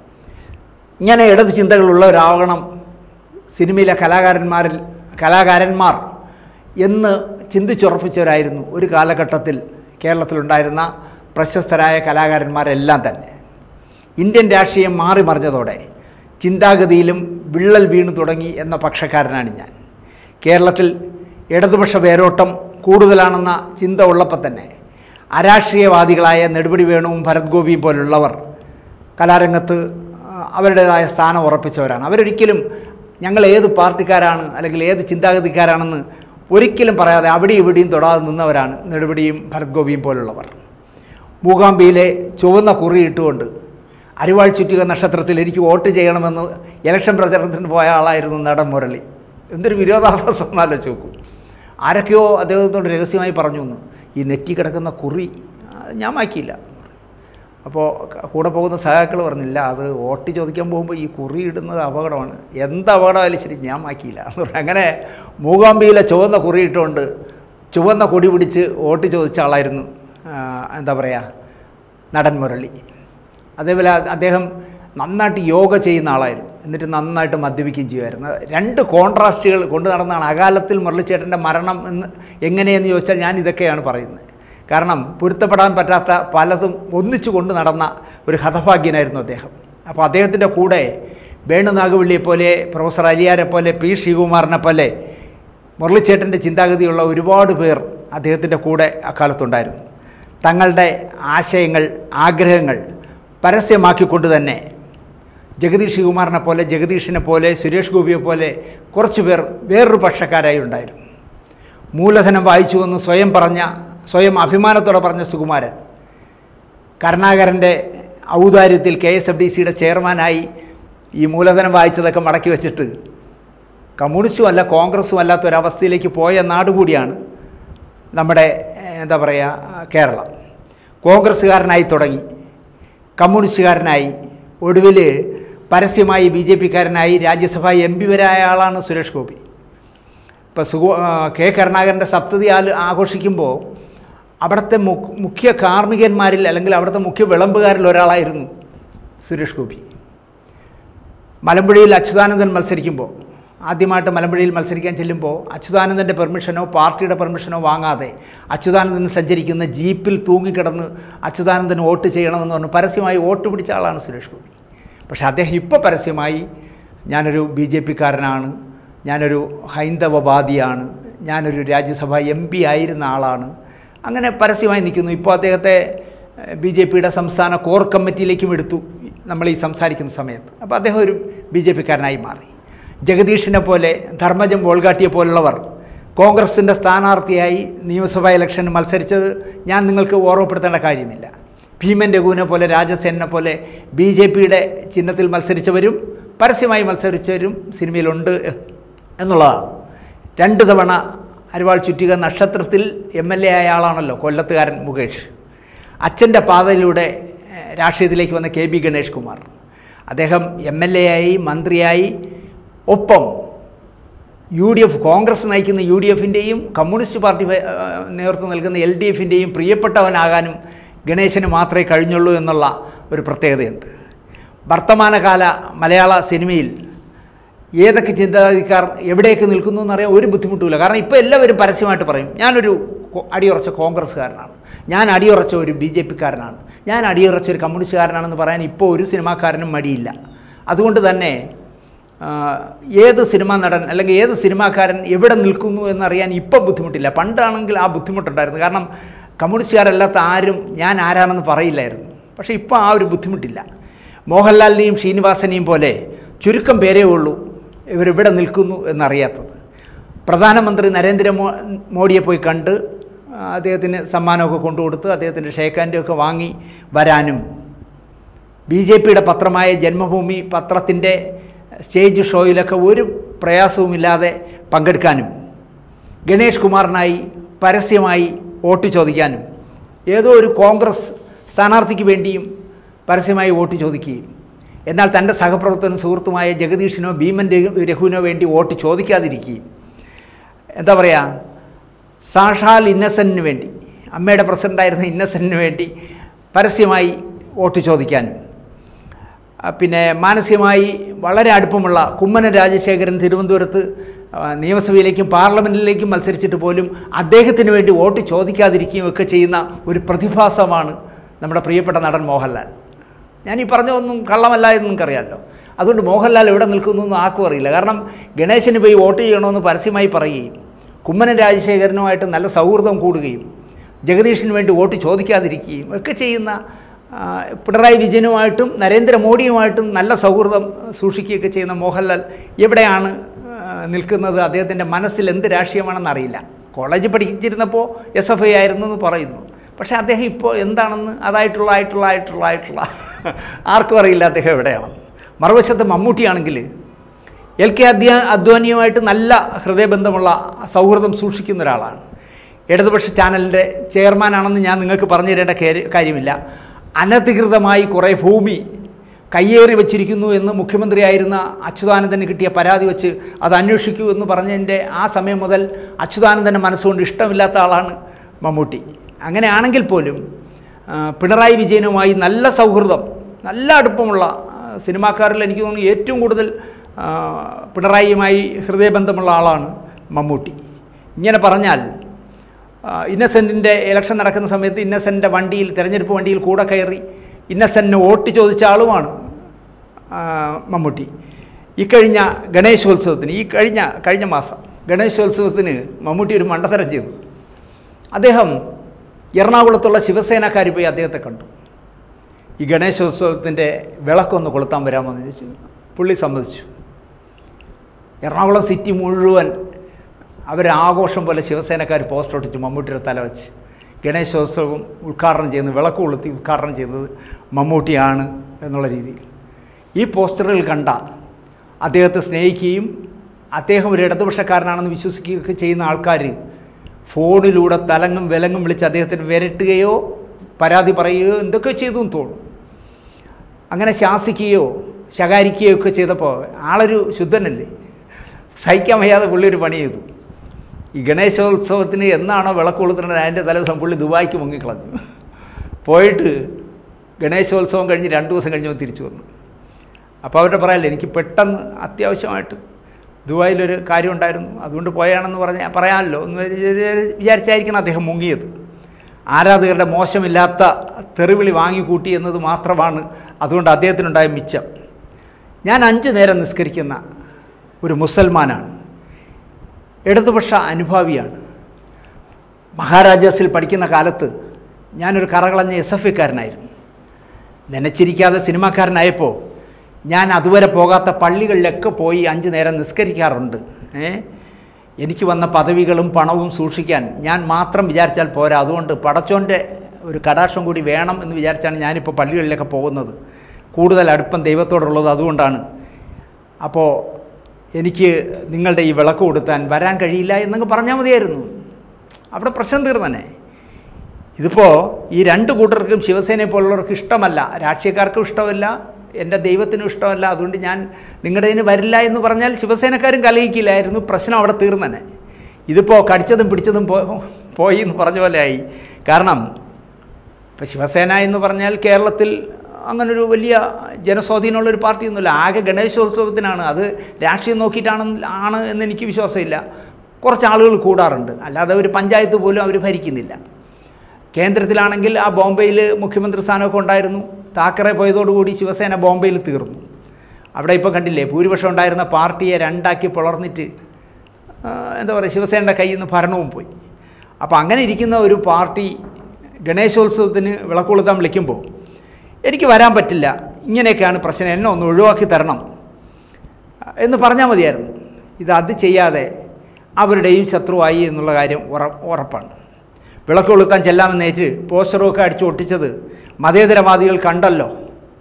ഇങ്ങനെ ഇടത് ചിന്തകളുള്ള ഒരാകണം സിനിമയിലെ കലാകാരന്മാരിൽ കലാകാരന്മാർ എന്ന് ചിന്തിച്ചുറപ്പിച്ചവരായിരുന്നു ഒരു കാലഘട്ടത്തിൽ കേരളത്തിലുണ്ടായിരുന്ന പ്രശസ്തരായ കലാകാരന്മാരെല്ലാം തന്നെ ഇന്ത്യൻ രാഷ്ട്രീയം മാറി മറിഞ്ഞതോടെ ചിന്താഗതിയിലും വിള്ളൽ വീണു തുടങ്ങി എന്ന പക്ഷക്കാരനാണ് ഞാൻ കേരളത്തിൽ ഇടതുപക്ഷ വേരോട്ടം കൂടുതലാണെന്ന ചിന്ത ഉള്ളപ്പോൾ തന്നെ അരാഷ്ട്രീയവാദികളായ നെടുപടി വേണുവും ഭരത് ഗോപിയും പോലുള്ളവർ കലാരംഗത്ത് ആ, അവരുടേതായ സ്ഥാനം ഉറപ്പിച്ചവരാണ് അവരൊരിക്കലും ഞങ്ങൾ ഏത് പാർട്ടിക്കാരാണ് അല്ലെങ്കിൽ ഏത് ചിന്താഗതിക്കാരാണെന്ന് ഒരിക്കലും പറയാതെ അവിടെയും ഇവിടെയും തൊടാതെ നിന്നവരാണ് നെടുപടിയും ഭരത് ഗോപിയും പോലുള്ളവർ മൂകാംബിയിലെ ചുവന്ന കുറി ഇട്ടുകൊണ്ട് അരിവാൾ ചുറ്റിക നക്ഷത്രത്തിൽ എനിക്ക് വോട്ട് ചെയ്യണമെന്ന് ഇലക്ഷൻ പ്രചരണത്തിന് പോയ ആളായിരുന്നു നടൻ മുരളി എന്തൊരു വിരോധാഭാസം എന്നാലോചിച്ച് നോക്കൂ ആരൊക്കെയോ അദ്ദേഹത്തോട് രഹസ്യമായി പറഞ്ഞു എന്ന് ഈ നെറ്റി കിടക്കുന്ന കുറി ആ, ഞാൻ മാക്കിയില്ല അപ്പോൾ കൂടെ പോകുന്ന സഹാക്കൾ പറഞ്ഞില്ല അത് വോട്ട് ചോദിക്കാൻ പോകുമ്പോൾ ഈ കുറി ഇടുന്നത് അപകടമാണ് എന്ത് അപകടമായാലും ശരി ഞാൻ മാക്കിയില്ല എന്ന് പറഞ്ഞു അങ്ങനെ മൂകാംബിയിലെ ചുവന്ന കുറി ഇട്ടുകൊണ്ട് ചുവന്ന കൊടി പിടിച്ച് വോട്ട് ചോദിച്ച ആളായിരുന്നു ആ, എന്താ പറയുക നടൻ മുരളി അതേപോലെ അദ്ദേഹം നന്നായിട്ട് യോഗ ചെയ്യുന്ന ആളായിരുന്നു എന്നിട്ട് നന്നായിട്ട് മദ്യപിക്കുകയും ചെയ്യുമായിരുന്നു രണ്ട് കോൺട്രാസ്റ്റുകൾ കൊണ്ടു നടന്നാണ് അകാലത്തിൽ മുരളിച്ചേട്ടൻ്റെ മരണം എന്ന് എങ്ങനെയെന്ന് ചോദിച്ചാൽ ഞാൻ ഇതൊക്കെയാണ് പറയുന്നത് കാരണം പൊരുത്തപ്പെടാൻ പറ്റാത്ത പലതും ഒന്നിച്ചു കൊണ്ട് നടന്ന ഒരു ഹതഭാഗ്യനായിരുന്നു അദ്ദേഹം അപ്പോൾ അദ്ദേഹത്തിൻ്റെ കൂടെ വേണു നാഗവള്ളിയെ പോലെ പ്രൊഫസർ അലിയാരെ പോലെ പി ശ്രീകുമാറിനെ പോലെ മുരളിച്ചേട്ടൻ്റെ ചിന്താഗതിയുള്ള ഒരുപാട് പേർ അദ്ദേഹത്തിൻ്റെ കൂടെ അക്കാലത്തുണ്ടായിരുന്നു തങ്ങളുടെ ആശയങ്ങൾ ആഗ്രഹങ്ങൾ പരസ്യമാക്കിക്കൊണ്ട് തന്നെ ജഗദീഷ് ശിവകുമാറിനെ പോലെ ജഗദീഷിനെ പോലെ സുരേഷ് ഗോപിയെ പോലെ കുറച്ച് പേർ വേറൊരു പക്ഷക്കാരായി ഉണ്ടായിരുന്നു മൂലധനം വായിച്ചു എന്ന് സ്വയം പറഞ്ഞ സ്വയം അഭിമാനത്തോടെ പറഞ്ഞ സുകുമാരൻ കരുണാകരൻ്റെ ഔദാര്യത്തിൽ കെ എസ് എഫ് ഡി സിയുടെ ചെയർമാനായി ഈ മൂലധനം വായിച്ചതൊക്കെ മടക്കി വെച്ചിട്ട് കമ്മ്യൂണിസ്റ്റും അല്ല കോൺഗ്രസും അല്ലാത്ത ഒരവസ്ഥയിലേക്ക് പോയ നാട് കൂടിയാണ് നമ്മുടെ ഏഹ്, എന്താ പറയുക കേരളം കോൺഗ്രസ്സുകാരനായി തുടങ്ങി കമ്മ്യൂണിസ്റ്റുകാരനായി ഒടുവിൽ പരസ്യമായി ബി ജെ പിക്കാരനായി രാജ്യസഭ എം പി വരായ ആളാണ് സുരേഷ് ഗോപി ഇപ്പോൾ സുഗു ആ, കെ കരുണാകരൻ്റെ സപ്തതി ആല് ആഘോഷിക്കുമ്പോൾ അവിടുത്തെ മു- മുഖ്യ കാർമ്മികന്മാരിൽ അല്ലെങ്കിൽ അവിടുത്തെ മുഖ്യ വിളമ്പുകാരിൽ ഒരാളായിരുന്നു സുരേഷ് ഗോപി മലമ്പുഴയിൽ അച്യുതാനന്ദൻ മത്സരിക്കുമ്പോൾ ആദ്യമായിട്ട് മലമ്പുഴയിൽ മത്സരിക്കാൻ ചെല്ലുമ്പോൾ അച്യുതാനന്ദൻ്റെ പെർമിഷനോ പാർട്ടിയുടെ പെർമിഷനോ വാങ്ങാതെ അച്യുതാനന്ദൻ സഞ്ചരിക്കുന്ന ജീപ്പിൽ തൂങ്ങിക്കിടന്ന് അച്യുതാനന്ദൻ വോട്ട് ചെയ്യണമെന്ന് പറഞ്ഞ് പരസ്യമായി വോട്ട് പിടിച്ച ആളാണ് സുരേഷ് ഗോപി പക്ഷേ അദ്ദേഹം ഇപ്പോൾ പരസ്യമായി ഞാനൊരു ബി ജെ പിക്കാരനാണ് ഞാനൊരു ഹൈന്ദവവാദിയാണ് ഞാനൊരു രാജ്യസഭ എം പി ആയിരുന്ന ആളാണ് അങ്ങനെ പരസ്യമായി നിൽക്കുന്നു ഇപ്പോൾ അദ്ദേഹത്തെ ബി ജെ പിയുടെ സംസ്ഥാന കോർ കമ്മിറ്റിയിലേക്കും എടുത്തു നമ്മൾ ഈ സംസാരിക്കുന്ന സമയത്ത് അപ്പോൾ അദ്ദേഹം ഒരു ബി ജെ പിക്കാരനായി മാറി ജഗദീഷിനെ പോലെ ധർമ്മജം ബോൾഗാട്ടിയെ പോലുള്ളവർ കോൺഗ്രസിൻ്റെ സ്ഥാനാർത്ഥിയായി നിയമസഭാ ഇലക്ഷന് മത്സരിച്ചത് ഞാൻ നിങ്ങൾക്ക് ഓർമ്മപ്പെടുത്തേണ്ട കാര്യമില്ല ഭീമൻ രഘുവിനെ പോലെ രാജസേനെ പോലെ ബി ജെ പിയുടെ ചിഹ്നത്തിൽ മത്സരിച്ചവരും പരസ്യമായി മത്സരിച്ചവരും സിനിമയിലുണ്ട് എന്നുള്ളതാണ് രണ്ട് തവണ അരിവാൾ ചുറ്റിക നക്ഷത്രത്തിൽ എം എൽ എ ആയ ആളാണല്ലോ കൊല്ലത്തുകാരൻ മുകേഷ് അച്ഛൻ്റെ പാതയിലൂടെ ഏഹ്, രാഷ്ട്രീയത്തിലേക്ക് വന്ന കെ ബി ഗണേഷ് കുമാർ അദ്ദേഹം എം എൽ എ ആയി മന്ത്രിയായി ഒപ്പം യു ഡി എഫ് കോൺഗ്രസ് നയിക്കുന്ന യു ഡി എഫിൻ്റെയും കമ്മ്യൂണിസ്റ്റ് പാർട്ടി ഭ- ഏഹ് നേതൃത്വം നൽകുന്ന എൽ ഡി എഫിൻ്റെയും പ്രിയപ്പെട്ടവനാകാനും ഗണേശന് മാത്രമേ കഴിഞ്ഞുള്ളൂ എന്നുള്ള ഒരു പ്രത്യേകതയുണ്ട് വർത്തമാനകാല മലയാള സിനിമയിൽ ഏതൊക്കെ ചിന്താഗതിക്കാർ എവിടെയൊക്കെ നിൽക്കുന്നു എന്നറിയാൻ ഒരു ബുദ്ധിമുട്ടുമില്ല കാരണം ഇപ്പോൾ എല്ലാവരും പരസ്യമായിട്ട് പറയും ഞാനൊരു കോ- അടിയുറച്ച കോൺഗ്രസ്സുകാരനാണ് ഞാൻ അടിയുറച്ച ഒരു ബി ജെ പിക്കാരനാണ് ഞാൻ അടിയുറച്ച ഒരു കമ്മ്യൂണിസ്റ്റുകാരനാണെന്ന് പറയാൻ ഇപ്പോൾ ഒരു സിനിമാക്കാരനും മടിയില്ല അതുകൊണ്ട് തന്നെ ആ, ഏത് സിനിമാ നടൻ അല്ലെങ്കിൽ ഏത് സിനിമാക്കാരൻ എവിടെ നിൽക്കുന്നു എന്നറിയാൻ ഇപ്പോൾ ബുദ്ധിമുട്ടില്ല പണ്ടാണെങ്കിൽ ആ ബുദ്ധിമുട്ടുണ്ടായിരുന്നു കാരണം കമ്മ്യൂണിസ്റ്റുകാരല്ലാത്ത ആരും ഞാൻ ആരാണെന്ന് പറയില്ലായിരുന്നു പക്ഷേ ഇപ്പോൾ ആ ഒരു ബുദ്ധിമുട്ടില്ല മോഹൻലാലിനെയും ശ്രീനിവാസനെയും പോലെ ചുരുക്കം പേരേ ഉള്ളൂ ഇവരെവിടെ നിൽക്കുന്നു എന്നറിയാത്തത് പ്രധാനമന്ത്രി നരേന്ദ്ര മോ മോഡിയെ പോയി കണ്ട് ആ, അദ്ദേഹത്തിന് സമ്മാനമൊക്കെ കൊണ്ടുകൊടുത്ത് അദ്ദേഹത്തിൻ്റെ ഷേക്കാൻ്റെയൊക്കെ വാങ്ങി വരാനും ബി ജെ പിയുടെ പത്രമായ ജന്മഭൂമി പത്രത്തിൻ്റെ സ്റ്റേജ് ഷോയിലൊക്കെ ഒരു പ്രയാസവുമില്ലാതെ പങ്കെടുക്കാനും ഗണേഷ് കുമാറിനായി പരസ്യമായി വോട്ട് ചോദിക്കാനും ഏതോ ഒരു കോൺഗ്രസ് സ്ഥാനാർത്ഥിക്ക് വേണ്ടിയും പരസ്യമായി വോട്ട് ചോദിക്കുകയും എന്നാൽ തൻ്റെ സഹപ്രവർത്തകനും സുഹൃത്തുമായ ജഗദീഷിനോ ഭീമൻ രഘു- രഘുവിനോ വേണ്ടി വോട്ട് ചോദിക്കാതിരിക്കുകയും എന്താ പറയുക സാക്ഷാൽ ഇന്നസെൻറ്റിന് വേണ്ടി അമ്മയുടെ പ്രസിഡൻ്റായിരുന്ന ഇന്നസെൻറ്റിന് വേണ്ടി പരസ്യമായി വോട്ട് ചോദിക്കാനും ആ, പിന്നെ മാനസികമായി വളരെ അടുപ്പമുള്ള കുമ്മനം രാജശേഖരൻ തിരുവനന്തപുരത്ത് ആ, നിയമസഭയിലേക്കും പാർലമെൻറ്റിലേക്കും മത്സരിച്ചിട്ട് പോലും അദ്ദേഹത്തിന് വേണ്ടി വോട്ട് ചോദിക്കാതിരിക്കുകയും ഒക്കെ ചെയ്യുന്ന ഒരു പ്രതിഭാസമാണ് നമ്മുടെ പ്രിയപ്പെട്ട നടൻ മോഹൻലാൽ ഞാൻ ഈ പറഞ്ഞതൊന്നും കള്ളമല്ല എന്ന് നിങ്ങൾക്കറിയാമല്ലോ അതുകൊണ്ട് മോഹൻലാൽ എവിടെ നിൽക്കുന്നു എന്ന് ആർക്കും അറിയില്ല കാരണം ഗണേശന് പോയി വോട്ട് ചെയ്യണമെന്ന് പരസ്യമായി പറയുകയും കുമ്മനം രാജശേഖരനുമായിട്ട് നല്ല സൗഹൃദം കൂടുകയും ജഗദീഷിന് വേണ്ടി വോട്ട് ചോദിക്കാതിരിക്കുകയും ഒക്കെ ചെയ്യുന്ന ആ, പിണറായി വിജയനുമായിട്ടും നരേന്ദ്രമോദിയുമായിട്ടും നല്ല സൗഹൃദം സൂക്ഷിക്കുകയൊക്കെ ചെയ്യുന്ന മോഹൻലാൽ എവിടെയാണ് ആ, നിൽക്കുന്നത് അദ്ദേഹത്തിൻ്റെ മനസ്സിൽ എന്ത് രാഷ്ട്രീയമാണെന്ന് അറിയില്ല കോളേജിൽ പഠിച്ചിരുന്നപ്പോൾ എസ് എഫ് ഐ ആയിരുന്നു എന്ന് പറയുന്നു പക്ഷേ അദ്ദേഹം ഇപ്പോൾ എന്താണെന്ന് അതായിട്ടുള്ള ആയിട്ടുള്ള ആയിട്ടുള്ള ആയിട്ടുള്ള ആർക്കും അറിയില്ല അദ്ദേഹം എവിടെയാണെന്ന് മറുവശത്ത് മമ്മൂട്ടിയാണെങ്കിൽ എൽ കെ അദ്യ അദ്വാനിയുമായിട്ട് നല്ല ഹൃദയബന്ധമുള്ള സൗഹൃദം സൂക്ഷിക്കുന്ന ഒരാളാണ് ഇടതുപക്ഷ ചാനലിൻ്റെ ചെയർമാനാണെന്ന് ഞാൻ നിങ്ങൾക്ക് പറഞ്ഞു തരേണ്ട കാര്യം- കാര്യമില്ല അനധികൃതമായി കുറേ ഭൂമി കയ്യേറി വച്ചിരിക്കുന്നു എന്ന് മുഖ്യമന്ത്രിയായിരുന്ന അച്യുതാനന്ദന് കിട്ടിയ പരാതി വെച്ച് അത് അന്വേഷിക്കൂ എന്ന് പറഞ്ഞതിൻ്റെ ആ സമയം മുതൽ അച്യുതാനന്ദൻ്റെ മനസ്സുകൊണ്ട് ഇഷ്ടമില്ലാത്ത ആളാണ് മമ്മൂട്ടി അങ്ങനെയാണെങ്കിൽ പോലും ആ, പിണറായി വിജയനുമായി നല്ല സൗഹൃദം നല്ല അടുപ്പമുള്ള ആ, സിനിമാക്കാരിൽ എനിക്ക് തോന്നുന്നു ഏറ്റവും കൂടുതൽ ആ, പിണറായിയുമായി ഹൃദയബന്ധമുള്ള ആളാണ് മമ്മൂട്ടി ഇങ്ങനെ പറഞ്ഞാൽ ഇന്നസെൻറ്റിൻ്റെ ഇലക്ഷൻ നടക്കുന്ന സമയത്ത് ഇന്നസെൻ്റെ വണ്ടിയിൽ തിരഞ്ഞെടുപ്പ് വണ്ടിയിൽ കൂടെ കയറി ഇന്നസെൻറ്റിന് വോട്ട് ചോദിച്ച ആളുമാണ് ആ, മമ്മൂട്ടി ഇക്കഴിഞ്ഞ ഗണേശോത്സവത്തിന് ഈ കഴിഞ്ഞ കഴിഞ്ഞ മാസം ഗണേശോത്സവത്തിന് മമ്മൂട്ടി ഒരു മണ്ടത്തരം ചെയ്തു അദ്ദേഹം എറണാകുളത്തുള്ള ശിവസേനക്കാർ പോയി അദ്ദേഹത്തെ കണ്ടു ഈ ഗണേശോത്സവത്തിൻ്റെ വിളക്കൊന്ന് കൊളുത്താൻ വരാമോ എന്ന് ചോദിച്ചു പുള്ളി സമ്മതിച്ചു എറണാകുളം സിറ്റി മുഴുവൻ അവർ ആഘോഷം പോലെ ശിവസേനക്കാർ പോസ്റ്റർ ഒട്ടിച്ചു മമ്മൂട്ടിയുടെ തല വെച്ച് ഗണേശോത്സവം ഉദ്ഘാടനം ചെയ്യുന്നത് വിളക്ക് കൊളുത്തി ഉദ്ഘാടനം ചെയ്യുന്നത് മമ്മൂട്ടിയാണ് എന്നുള്ള രീതിയിൽ ഈ പോസ്റ്ററുകൾ കണ്ട അദ്ദേഹത്തെ സ്നേഹിക്കുകയും അദ്ദേഹം ഒരു ഇടതുപക്ഷക്കാരനാണെന്ന് വിശ്വസിക്കുകയൊക്കെ ചെയ്യുന്ന ആൾക്കാർ ഫോണിലൂടെ തലങ്ങും വിലങ്ങും വിളിച്ച് അദ്ദേഹത്തിന് വിരട്ടുകയോ പരാതി പറയുകയോ എന്തൊക്കെ ചെയ്തു എന്ന് തോന്നും അങ്ങനെ ശാസിക്കുകയോ ശകാരിക്കുകയോ ഒക്കെ ചെയ്തപ്പോൾ ആളൊരു ശുദ്ധനല്ലേ സഹിക്കാൻ വയ്യാതെ പുള്ളി ഒരു പണി ചെയ്തു ഈ ഗണേശോത്സവത്തിന് എന്നാണോ വിളക്ക് കൊളുത്തുന്നത് അതിൻ്റെ തലേദിവസം പുള്ളി ദുബായിക്ക് മുങ്ങിക്കളഞ്ഞു പോയിട്ട് ഗണേശോത്സവം കഴിഞ്ഞ് രണ്ട് ദിവസം കഴിഞ്ഞപ്പോൾ തിരിച്ചു വന്നു അപ്പോൾ അവരുടെ പറയല്ലേ എനിക്ക് പെട്ടെന്ന് അത്യാവശ്യമായിട്ട് ദുബായിലൊരു കാര്യം ഉണ്ടായിരുന്നു അതുകൊണ്ട് പോയാണെന്ന് പറഞ്ഞ പറയാമല്ലോ എന്ന് വിചാരിച്ചായിരിക്കണം അദ്ദേഹം മുങ്ങിയത് ആരാധകരുടെ മോശമില്ലാത്ത തെറിവിളി വാങ്ങിക്കൂട്ടി എന്നത് മാത്രമാണ് അതുകൊണ്ട് അദ്ദേഹത്തിനുണ്ടായ മിച്ചം ഞാൻ അഞ്ചു നേരം നിസ്കരിക്കുന്ന ഒരു മുസൽമാനാണ് ഇടതുപക്ഷ അനുഭാവിയാണ് മഹാരാജാസിൽ പഠിക്കുന്ന കാലത്ത് ഞാനൊരു കറകളഞ്ഞ എസ് എഫ് ഇക്കാരനായിരുന്നു നനച്ചിരിക്കാതെ സിനിമാക്കാരനായപ്പോൾ ഞാൻ അതുവരെ പോകാത്ത പള്ളികളിലൊക്കെ പോയി അഞ്ച് നേരം നിസ്കരിക്കാറുണ്ട് ഏ എനിക്ക് വന്ന പദവികളും പണവും സൂക്ഷിക്കാൻ ഞാൻ മാത്രം വിചാരിച്ചാൽ പോരാ അതുകൊണ്ട് പടച്ചോൻ്റെ ഒരു കടാക്ഷം കൂടി വേണം എന്ന് വിചാരിച്ചാണ് ഞാനിപ്പോൾ പള്ളികളിലൊക്കെ പോകുന്നത് കൂടുതൽ അടുപ്പം ദൈവത്തോടുള്ളത് അതുകൊണ്ടാണ് അപ്പോൾ എനിക്ക് നിങ്ങളുടെ ഈ വിളക്ക് കൊടുത്താൻ വരാൻ കഴിയില്ല എന്നങ്ങ് പറഞ്ഞാൽ മതിയായിരുന്നു അവിടെ പ്രശ്നം തീർന്നെ ഇതിപ്പോൾ ഈ രണ്ട് കൂട്ടർക്കും ശിവസേനയെ പോലുള്ളവർക്ക് ഇഷ്ടമല്ല രാഷ്ട്രീയക്കാർക്കും ഇഷ്ടമല്ല എൻ്റെ ദൈവത്തിനും ഇഷ്ടമല്ല അതുകൊണ്ട് ഞാൻ നിങ്ങളുടെ ഇതിന് വരില്ല എന്ന് പറഞ്ഞാൽ ശിവസേനക്കാരും കലയിക്കില്ലായിരുന്നു പ്രശ്നം അവിടെ തീർന്നെ ഇതിപ്പോൾ കടിച്ചതും പിടിച്ചതും പോ പോയി എന്ന് പറഞ്ഞ പോലെ ആയി കാരണം ഇപ്പോൾ ശിവസേന എന്ന് പറഞ്ഞാൽ കേരളത്തിൽ അങ്ങനൊരു വലിയ ജനസ്വാധീനമുള്ളൊരു പാർട്ടിയൊന്നുമില്ല ആകെ ഗണേശോത്സവത്തിനാണ് അത് രാഷ്ട്രീയം നോക്കിയിട്ടാണ് ആണ് എന്ന് എനിക്ക് വിശ്വാസമില്ല കുറച്ച് ആളുകൾ കൂടാറുണ്ട് അല്ലാതെ ഒരു പഞ്ചായത്ത് പോലും അവർ ഭരിക്കുന്നില്ല കേന്ദ്രത്തിലാണെങ്കിൽ ആ ബോംബെയിൽ മുഖ്യമന്ത്രി സ്ഥാനമൊക്കെ ഉണ്ടായിരുന്നു താക്കറെ പോയതോടുകൂടി ശിവസേന ബോംബെയിൽ തീർന്നു അവിടെ ഇപ്പോൾ കണ്ടില്ലേ ഭൂരിപക്ഷം ഉണ്ടായിരുന്ന പാർട്ടിയെ രണ്ടാക്കി പിളർന്നിട്ട് ആ, എന്താ പറയുക ശിവസേനയുടെ കയ്യിൽ നിന്ന് ഭരണവും പോയി അപ്പോൾ അങ്ങനെ ഇരിക്കുന്ന ഒരു പാർട്ടി ഗണേശോത്സവത്തിന് വിളക്കൊളുത്താൻ വിളിക്കുമ്പോൾ എനിക്ക് വരാൻ പറ്റില്ല ഇങ്ങനെയൊക്കെയാണ് പ്രശ്നം എന്നെ ഒന്ന് ഒഴിവാക്കി തരണം എന്ന് പറഞ്ഞാൽ മതിയായിരുന്നു ഇത് അത് ചെയ്യാതെ അവരുടെയും ശത്രുവായി എന്നുള്ള കാര്യം ഉറ ഉറപ്പാണ് വിളക്ക് കൊളുത്താൻ ചെല്ലാമെന്നേറ്റ് പോസ്റ്ററൊക്കെ അടിച്ചു ഒട്ടിച്ചത് മതേതരവാദികൾ കണ്ടല്ലോ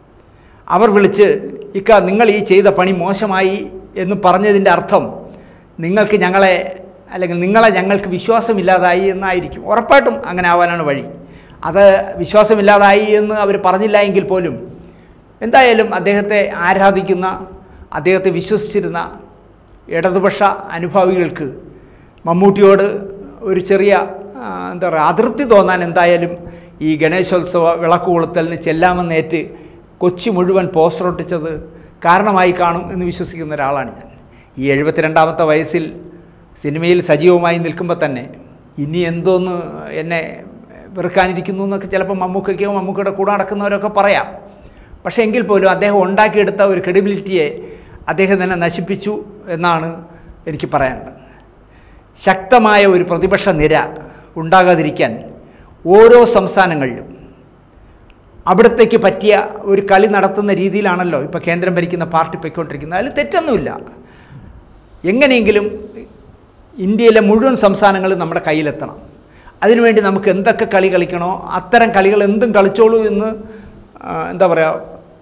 അവർ വിളിച്ച് ഇക്ക നിങ്ങൾ ഈ ചെയ്ത പണി മോശമായി എന്ന് പറഞ്ഞതിൻ്റെ അർത്ഥം നിങ്ങൾക്ക് ഞങ്ങളെ അല്ലെങ്കിൽ നിങ്ങളെ ഞങ്ങൾക്ക് വിശ്വാസമില്ലാതായി എന്നായിരിക്കും ഉറപ്പായിട്ടും അങ്ങനെ ആവാനാണ് വഴി അത് വിശ്വാസമില്ലാതായി എന്ന് അവർ പറഞ്ഞില്ല എങ്കിൽ പോലും എന്തായാലും അദ്ദേഹത്തെ ആരാധിക്കുന്ന അദ്ദേഹത്തെ വിശ്വസിച്ചിരുന്ന ഇടതുപക്ഷ അനുഭാവികൾക്ക് മമ്മൂട്ടിയോട് ഒരു ചെറിയ ആ, എന്താ പറയുക അതിർത്തി തോന്നാൻ എന്തായാലും ഈ ഗണേശോത്സവ വിളക്ക് കൊളുത്തലിന് ചെല്ലാമെന്നേറ്റ് കൊച്ചി മുഴുവൻ പോസ്റ്റർ ഒട്ടിച്ചത് കാരണമായി കാണും എന്ന് വിശ്വസിക്കുന്ന ഒരാളാണ് ഞാൻ ഈ എഴുപത്തിരണ്ടാമത്തെ വയസ്സിൽ സിനിമയിൽ സജീവമായി നിൽക്കുമ്പോൾ തന്നെ ഇനി എന്തോന്ന് എന്നെ വെറുക്കാനിരിക്കുന്നു എന്നൊക്കെ ചിലപ്പോൾ മമ്മൂക്കയ്ക്കോ മമ്മൂക്കയുടെ കൂടെ നടക്കുന്നവരൊക്കെ പറയാം പക്ഷേ എങ്കിൽ പോലും അദ്ദേഹം ഉണ്ടാക്കിയെടുത്ത ഒരു ക്രെഡിബിലിറ്റിയെ അദ്ദേഹം തന്നെ നശിപ്പിച്ചു എന്നാണ് എനിക്ക് പറയാനുള്ളത് ശക്തമായ ഒരു പ്രതിപക്ഷ നിര ഉണ്ടാകാതിരിക്കാൻ ഓരോ സംസ്ഥാനങ്ങളിലും അവിടത്തേക്ക് പറ്റിയ ഒരു കളി നടത്തുന്ന രീതിയിലാണല്ലോ ഇപ്പോൾ കേന്ദ്രം ഭരിക്കുന്ന പാർട്ടി പൊയ്ക്കൊണ്ടിരിക്കുന്നത് അതിൽ തെറ്റൊന്നുമില്ല എങ്ങനെയെങ്കിലും ഇന്ത്യയിലെ മുഴുവൻ സംസ്ഥാനങ്ങളും നമ്മുടെ കയ്യിലെത്തണം അതിനുവേണ്ടി നമുക്ക് എന്തൊക്കെ കളി കളിക്കണോ അത്തരം കളികൾ എന്തും കളിച്ചോളൂ എന്ന് ആ, എന്താ പറയുക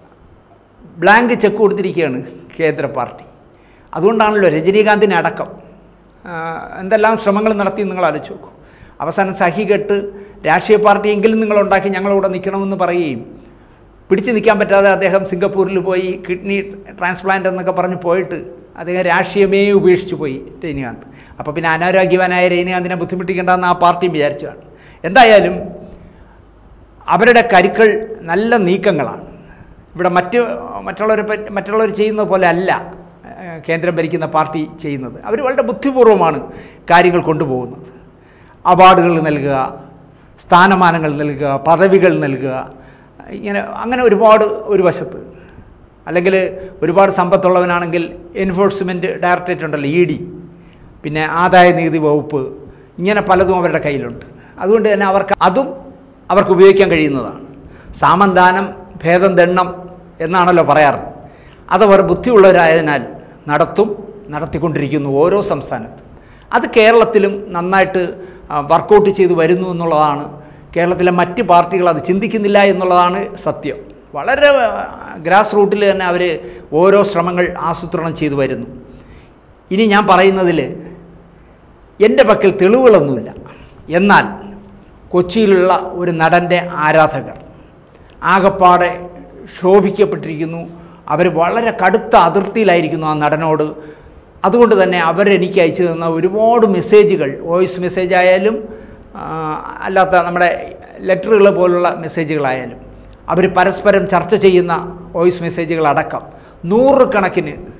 ബ്ലാങ്ക് ചെക്ക് കൊടുത്തിരിക്കുകയാണ് കേന്ദ്ര പാർട്ടി അതുകൊണ്ടാണല്ലോ രജനീകാന്തിനെ അടക്കം ആ, എന്തെല്ലാം ശ്രമങ്ങൾ നടത്തി നിങ്ങൾ ആലോചിച്ച് നോക്കൂ അവസാനം സഹികെട്ട് രാഷ്ട്രീയ പാർട്ടിയെങ്കിലും നിങ്ങളുണ്ടാക്കി ഞങ്ങളോട് നിൽക്കണമെന്ന് പറയുകയും പിടിച്ചു നിൽക്കാൻ പറ്റാതെ അദ്ദേഹം സിംഗപ്പൂരിൽ പോയി കിഡ്നി ട്രാൻസ്പ്ലാന്റ് എന്നൊക്കെ പറഞ്ഞ് പോയിട്ട് അദ്ദേഹം രാഷ്ട്രീയമേ ഉപേക്ഷിച്ചു പോയി രജനീകാന്ത് അപ്പോൾ പിന്നെ അനാരോഗ്യവാനായ രജനീകാന്തിനെ ബുദ്ധിമുട്ടിക്കേണ്ടെന്ന് ആ പാർട്ടിയും വിചാരിച്ചതാണ് എന്തായാലും അവരുടെ കരുക്കൾ നല്ല നീക്കങ്ങളാണ് ഇവിടെ മറ്റ് മറ്റുള്ളവരെ പറ്റി മറ്റുള്ളവർ ചെയ്യുന്ന പോലെ അല്ല ഏഹ്, കേന്ദ്രം ഭരിക്കുന്ന പാർട്ടി ചെയ്യുന്നത് അവർ വളരെ ബുദ്ധിപൂർവ്വമാണ് കാര്യങ്ങൾ കൊണ്ടുപോകുന്നത് അവാർഡുകൾ നൽകുക സ്ഥാനമാനങ്ങൾ നൽകുക പദവികൾ നൽകുക ഇങ്ങനെ അങ്ങനെ ഒരുപാട് ഒരു വശത്ത് അല്ലെങ്കിൽ ഒരുപാട് സമ്പത്തുള്ളവനാണെങ്കിൽ എൻഫോഴ്സ്മെൻറ്റ് ഡയറക്ടറേറ്റ് ഉണ്ടല്ലോ ഇ ഡി പിന്നെ ആദായ നികുതി വകുപ്പ് ഇങ്ങനെ പലതും അവരുടെ കയ്യിലുണ്ട് അതുകൊണ്ട് തന്നെ അവർക്ക് അതും അവർക്ക് ഉപയോഗിക്കാൻ കഴിയുന്നതാണ് സാമന്താനം ഭേദം ദണ്ണം എന്നാണല്ലോ പറയാറ് അതവർ ബുദ്ധിയുള്ളവരായതിനാൽ നടത്തും നടത്തിക്കൊണ്ടിരിക്കുന്നു ഓരോ സംസ്ഥാനത്തും അത് കേരളത്തിലും നന്നായിട്ട് വർക്കൗട്ട് ചെയ്തു വരുന്നു എന്നുള്ളതാണ് കേരളത്തിലെ മറ്റ് പാർട്ടികൾ അത് ചിന്തിക്കുന്നില്ല എന്നുള്ളതാണ് സത്യം വളരെ ഗ്രാസ് റൂട്ടിൽ തന്നെ അവർ ഓരോ ശ്രമങ്ങൾ ആസൂത്രണം ചെയ്തു വരുന്നു ഇനി ഞാൻ പറയുന്നതിൽ എൻ്റെ പക്കൽ തെളിവുകളൊന്നുമില്ല എന്നാൽ കൊച്ചിയിലുള്ള ഒരു നടൻ്റെ ആരാധകർ ആകപ്പാടെ ശോഭിക്കപ്പെട്ടിരിക്കുന്നു അവർ വളരെ കടുത്ത അതിർത്തിയിലായിരിക്കുന്നു ആ നടനോട് അതുകൊണ്ട് തന്നെ അവരെനിക്ക് അയച്ചു തന്ന ഒരുപാട് മെസ്സേജുകൾ വോയിസ് മെസ്സേജ് ആയാലും ആ, അല്ലാത്ത നമ്മുടെ ലെറ്ററുകൾ പോലുള്ള മെസ്സേജുകളായാലും അവർ പരസ്പരം ചർച്ച ചെയ്യുന്ന വോയിസ് മെസ്സേജുകളടക്കം നൂറുകണക്കിന് ആ,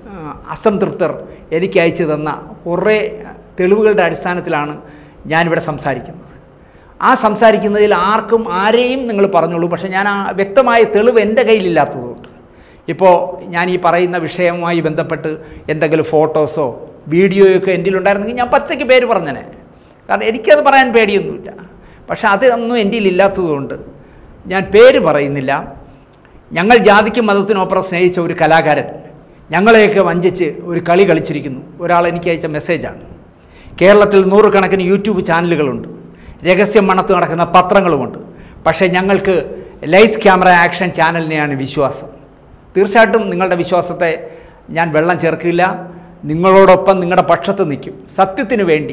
അസംതൃപ്തർ എനിക്ക് അയച്ചു തന്ന കുറേ തെളിവുകളുടെ അടിസ്ഥാനത്തിലാണ് ഞാനിവിടെ സംസാരിക്കുന്നത് ആ സംസാരിക്കുന്നതിൽ ആർക്കും ആരെയും നിങ്ങൾ പറഞ്ഞോളൂ പക്ഷേ ഞാൻ ആ വ്യക്തമായ തെളിവ് എൻ്റെ കയ്യിലില്ലാത്തതുകൊണ്ട് ഇപ്പോൾ ഞാൻ ഈ പറയുന്ന വിഷയവുമായി ബന്ധപ്പെട്ട് എന്തെങ്കിലും ഫോട്ടോസോ വീഡിയോയൊക്കെ എൻ്റെ ഉണ്ടായിരുന്നെങ്കിൽ ഞാൻ പച്ചയ്ക്ക് പേര് പറഞ്ഞനെ കാരണം എനിക്കത് പറയാൻ പേടിയൊന്നുമില്ല പക്ഷേ അതൊന്നും എൻ്റെ ഇല്ലാത്തതുകൊണ്ട് ഞാൻ പേര് പറയുന്നില്ല ഞങ്ങൾ ജാതിക്കും മതത്തിനൊപ്പം സ്നേഹിച്ച ഒരു കലാകാരൻ ഞങ്ങളെയൊക്കെ വഞ്ചിച്ച് ഒരു കളി കളിച്ചിരിക്കുന്നു ഒരാൾ എനിക്ക് അയച്ച മെസ്സേജാണ് കേരളത്തിൽ നൂറുകണക്കിന് യൂട്യൂബ് ചാനലുകളുണ്ട് രഹസ്യം മണത്ത് നടക്കുന്ന പത്രങ്ങളുമുണ്ട് പക്ഷേ ഞങ്ങൾക്ക് ലൈസ് ക്യാമറ ആക്ഷൻ ചാനലിനെയാണ് വിശ്വാസം തീർച്ചയായിട്ടും നിങ്ങളുടെ വിശ്വാസത്തെ ഞാൻ വെള്ളം ചേർക്കില്ല നിങ്ങളോടൊപ്പം നിങ്ങളുടെ പക്ഷത്ത് നിൽക്കും സത്യത്തിന് വേണ്ടി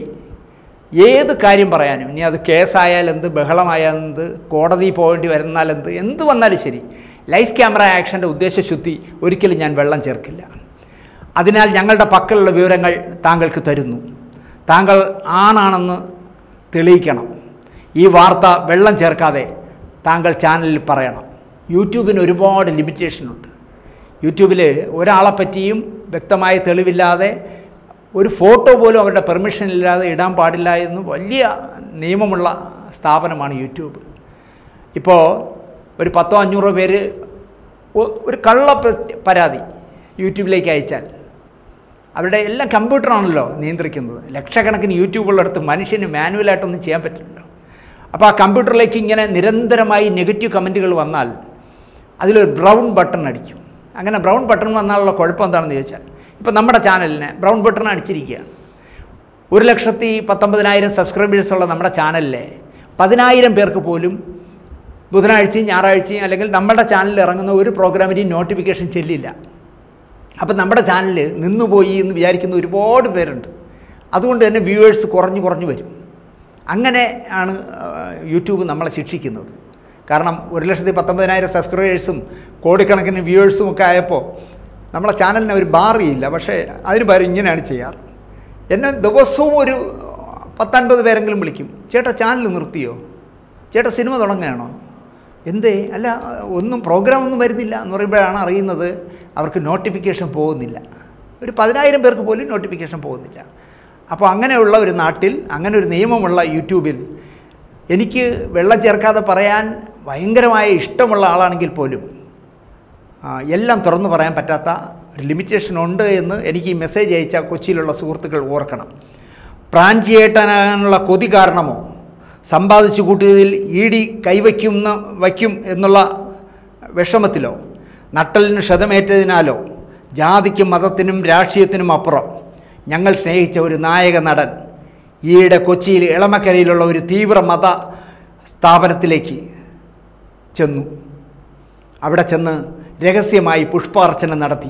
ഏത് കാര്യം പറയാനും ഇനി അത് കേസായാലെന്ത് ബഹളമായാലെന്ത് കോടതി പോകേണ്ടി വരുന്നാലെന്ത് എന്ത് വന്നാലും ശരി ലൈസ് ക്യാമറ ആക്ഷൻ്റെ ഉദ്ദേശശുദ്ധി ഒരിക്കലും ഞാൻ വെള്ളം ചേർക്കില്ല അതിനാൽ ഞങ്ങളുടെ പക്കലുള്ള വിവരങ്ങൾ താങ്കൾക്ക് തരുന്നു താങ്കൾ ആണാണെന്ന് തെളിയിക്കണം ഈ വാർത്ത വെള്ളം ചേർക്കാതെ താങ്കൾ ചാനലിൽ പറയണം യൂട്യൂബിന് ഒരുപാട് ലിമിറ്റേഷനുണ്ട് യൂട്യൂബിൽ ഒരാളെ പറ്റിയും വ്യക്തമായ തെളിവില്ലാതെ ഒരു ഫോട്ടോ പോലും അവരുടെ പെർമിഷൻ ഇല്ലാതെ ഇടാൻ പാടില്ല എന്ന് വലിയ നിയമമുള്ള സ്ഥാപനമാണ് യൂട്യൂബ് ഇപ്പോൾ ഒരു പത്തോ അഞ്ഞൂറോ പേര് ഒ- ഒരു കള്ള പ- പരാതി യൂട്യൂബിലേക്ക് അയച്ചാൽ അവരുടെ എല്ലാം കമ്പ്യൂട്ടറാണല്ലോ നിയന്ത്രിക്കുന്നത് ലക്ഷക്കണക്കിന് യൂട്യൂബുള്ളിടത്ത് മനുഷ്യന് മാനുവലായിട്ടൊന്നും ചെയ്യാൻ പറ്റില്ലല്ലോ അപ്പോൾ ആ കമ്പ്യൂട്ടറിലേക്ക് ഇങ്ങനെ നിരന്തരമായി നെഗറ്റീവ് കമൻറ്റുകൾ വന്നാൽ അതിലൊരു ബ്രൗൺ ബട്ടൺ അടിക്കും അങ്ങനെ ബ്രൗൺ ബട്ടൺ വന്നാലുള്ള കുഴപ്പം എന്താണെന്ന് ചോദിച്ചാൽ ഇപ്പോൾ നമ്മുടെ ചാനലിനെ ബ്രൗൺ ബട്ടൺ അടിച്ചിരിക്കുകയാണ് ഒരു ലക്ഷത്തി പത്തൊമ്പതിനായിരം സബ്സ്ക്രൈബേഴ്സ് ഉള്ള നമ്മുടെ ചാനലിലെ പതിനായിരം പേർക്ക് പോലും ബുധനാഴ്ചയും ഞായറാഴ്ചയും അല്ലെങ്കിൽ നമ്മുടെ ചാനലിൽ ഇറങ്ങുന്ന ഒരു പ്രോഗ്രാമിൻ്റെയും നോട്ടിഫിക്കേഷൻ ചെല്ലില്ല അപ്പം നമ്മുടെ ചാനൽ നിന്നുപോയി എന്ന് വിചാരിക്കുന്ന ഒരുപാട് പേരുണ്ട് അതുകൊണ്ട് തന്നെ വ്യൂവേഴ്സ് കുറഞ്ഞു കുറഞ്ഞു വരും അങ്ങനെ ആണ് ആ, യൂട്യൂബ് നമ്മളെ ശിക്ഷിക്കുന്നത് കാരണം ഒരു ലക്ഷത്തി പത്തൊമ്പതിനായിരം സബ്സ്ക്രൈബേഴ്സും കോടിക്കണക്കിന് വ്യൂവേഴ്സും ഒക്കെ ആയപ്പോൾ നമ്മളെ ചാനലിനെ അവർ ബാറിയില്ല പക്ഷേ അതിന് പകരം ഇങ്ങനെയാണ് ചെയ്യാറ് എന്നെ ദിവസവും ഒരു പത്തൻപത് പേരെങ്കിലും വിളിക്കും ചേട്ടാ ചാനൽ നിർത്തിയോ ചേട്ടാ സിനിമ തുടങ്ങുകയാണോ എന്തേ അല്ല ഒന്നും പ്രോഗ്രാം ഒന്നും വരുന്നില്ല എന്ന് പറയുമ്പോഴാണ് അറിയുന്നത് അവർക്ക് നോട്ടിഫിക്കേഷൻ പോകുന്നില്ല ഒരു പതിനായിരം പേർക്ക് പോലും നോട്ടിഫിക്കേഷൻ പോകുന്നില്ല അപ്പോൾ അങ്ങനെയുള്ള ഒരു നാട്ടിൽ അങ്ങനെ ഒരു നിയമമുള്ള യൂട്യൂബിൽ എനിക്ക് വെള്ളം ചേർക്കാതെ പറയാൻ ഭയങ്കരമായ ഇഷ്ടമുള്ള ആളാണെങ്കിൽ പോലും ആ, എല്ലാം തുറന്നു പറയാൻ പറ്റാത്ത ഒരു ലിമിറ്റേഷൻ ഉണ്ട് എന്ന് എനിക്ക് ഈ മെസ്സേജ് അയച്ച കൊച്ചിയിലുള്ള സുഹൃത്തുക്കൾ ഓർക്കണം പ്രാഞ്ചിയേട്ടനാകാനുള്ള കൊതി കാരണമോ സമ്പാദിച്ചു കൂട്ടിയതിൽ ഈടി കൈവയ്ക്കുന്ന വയ്ക്കും എന്നുള്ള വിഷമത്തിലോ നട്ടലിന് ക്ഷതമേറ്റതിനാലോ ജാതിക്കും മതത്തിനും രാഷ്ട്രീയത്തിനും അപ്പുറം ഞങ്ങൾ സ്നേഹിച്ച ഒരു നായക നടൻ ഈയിടെ കൊച്ചിയിൽ ഇളമക്കരയിലുള്ള ഒരു തീവ്ര മത സ്ഥാപനത്തിലേക്ക് ചെന്നു അവിടെ ചെന്ന് രഹസ്യമായി പുഷ്പാർച്ചന നടത്തി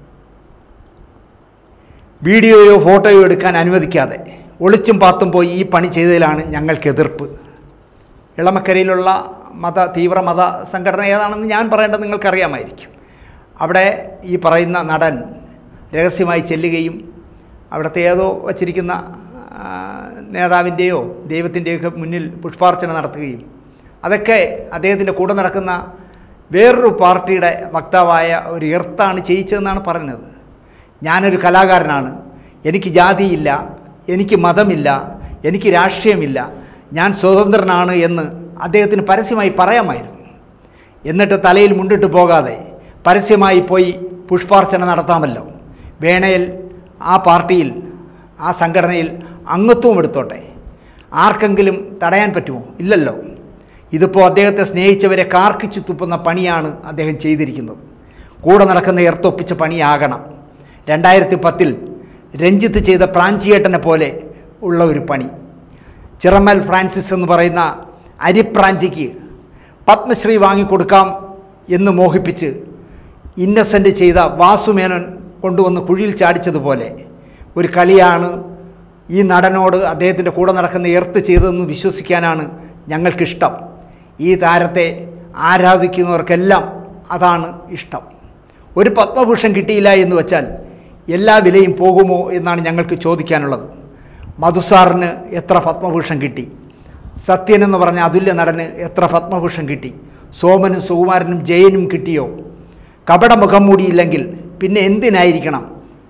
വീഡിയോയോ ഫോട്ടോയോ എടുക്കാൻ അനുവദിക്കാതെ ഒളിച്ചും പാത്തും പോയി ഈ പണി ചെയ്തതിലാണ് ഞങ്ങൾക്ക് എതിർപ്പ് ഇളമക്കരയിലുള്ള മത തീവ്ര മത സംഘടന ഏതാണെന്ന് ഞാൻ പറയേണ്ടത് നിങ്ങൾക്കറിയാമായിരിക്കും അവിടെ ഈ പറയുന്ന നടൻ രഹസ്യമായി ചെല്ലുകയും അവിടുത്തെ ഏതോ വച്ചിരിക്കുന്ന ആ, നേതാവിൻ്റെയോ ദൈവത്തിൻ്റെയോ ഒക്കെ മുന്നിൽ പുഷ്പാർച്ചന നടത്തുകയും അതൊക്കെ അദ്ദേഹത്തിൻ്റെ കൂടെ നടക്കുന്ന വേറൊരു പാർട്ടിയുടെ വക്താവായ ഒരു എർത്താണ് ചെയ്യിച്ചതെന്നാണ് പറയുന്നത് ഞാനൊരു കലാകാരനാണ് എനിക്ക് ജാതിയില്ല എനിക്ക് മതമില്ല എനിക്ക് രാഷ്ട്രീയമില്ല ഞാൻ സ്വതന്ത്രനാണ് എന്ന് അദ്ദേഹത്തിന് പരസ്യമായി പറയാമായിരുന്നു എന്നിട്ട് തലയിൽ മുണ്ടിട്ട് പോകാതെ പരസ്യമായി പോയി പുഷ്പാർച്ചന നടത്താമല്ലോ വേണയിൽ ആ പാർട്ടിയിൽ ആ സംഘടനയിൽ അംഗത്വം എടുത്തോട്ടെ ആർക്കെങ്കിലും തടയാൻ പറ്റുമോ ഇല്ലല്ലോ ഇതിപ്പോൾ അദ്ദേഹത്തെ സ്നേഹിച്ചവരെ കാർക്കിച്ചു തുപ്പുന്ന പണിയാണ് അദ്ദേഹം ചെയ്തിരിക്കുന്നത് കൂടെ നടക്കുന്ന എർത്തൊപ്പിച്ച പണിയാകണം രണ്ടായിരത്തി പത്തിൽ രഞ്ജിത്ത് ചെയ്ത പ്രാഞ്ചിയേട്ടനെ പോലെ ഉള്ള ഒരു പണി ചിറമൽ ഫ്രാൻസിസ് എന്ന് പറയുന്ന അരിപ്രാഞ്ചിക്ക് പത്മശ്രീ വാങ്ങിക്കൊടുക്കാം എന്ന് മോഹിപ്പിച്ച് ഇന്നസെൻ്റ് ചെയ്ത വാസുമേനോൻ കൊണ്ടുവന്ന് കുഴിയിൽ ചാടിച്ചതുപോലെ ഒരു കളിയാണ് ഈ നടനോട് അദ്ദേഹത്തിൻ്റെ കൂടെ നടക്കുന്ന എർത്ത് ചെയ്തതെന്ന് വിശ്വസിക്കാനാണ് ഞങ്ങൾക്കിഷ്ടം ഈ താരത്തെ ആരാധിക്കുന്നവർക്കെല്ലാം അതാണ് ഇഷ്ടം ഒരു പത്മഭൂഷൺ കിട്ടിയില്ല എന്ന് വെച്ചാൽ എല്ലാ വിലയും പോകുമോ എന്നാണ് ഞങ്ങൾക്ക് ചോദിക്കാനുള്ളത് മധുസാറിന് എത്ര പത്മഭൂഷൺ കിട്ടി സത്യൻ എന്ന് പറഞ്ഞ അതുല്യ നടന് എത്ര പത്മഭൂഷൺ കിട്ടി സോമനും സുകുമാരനും ജയനും കിട്ടിയോ കപട മുഖം മൂടിയില്ലെങ്കിൽ പിന്നെ എന്തിനായിരിക്കണം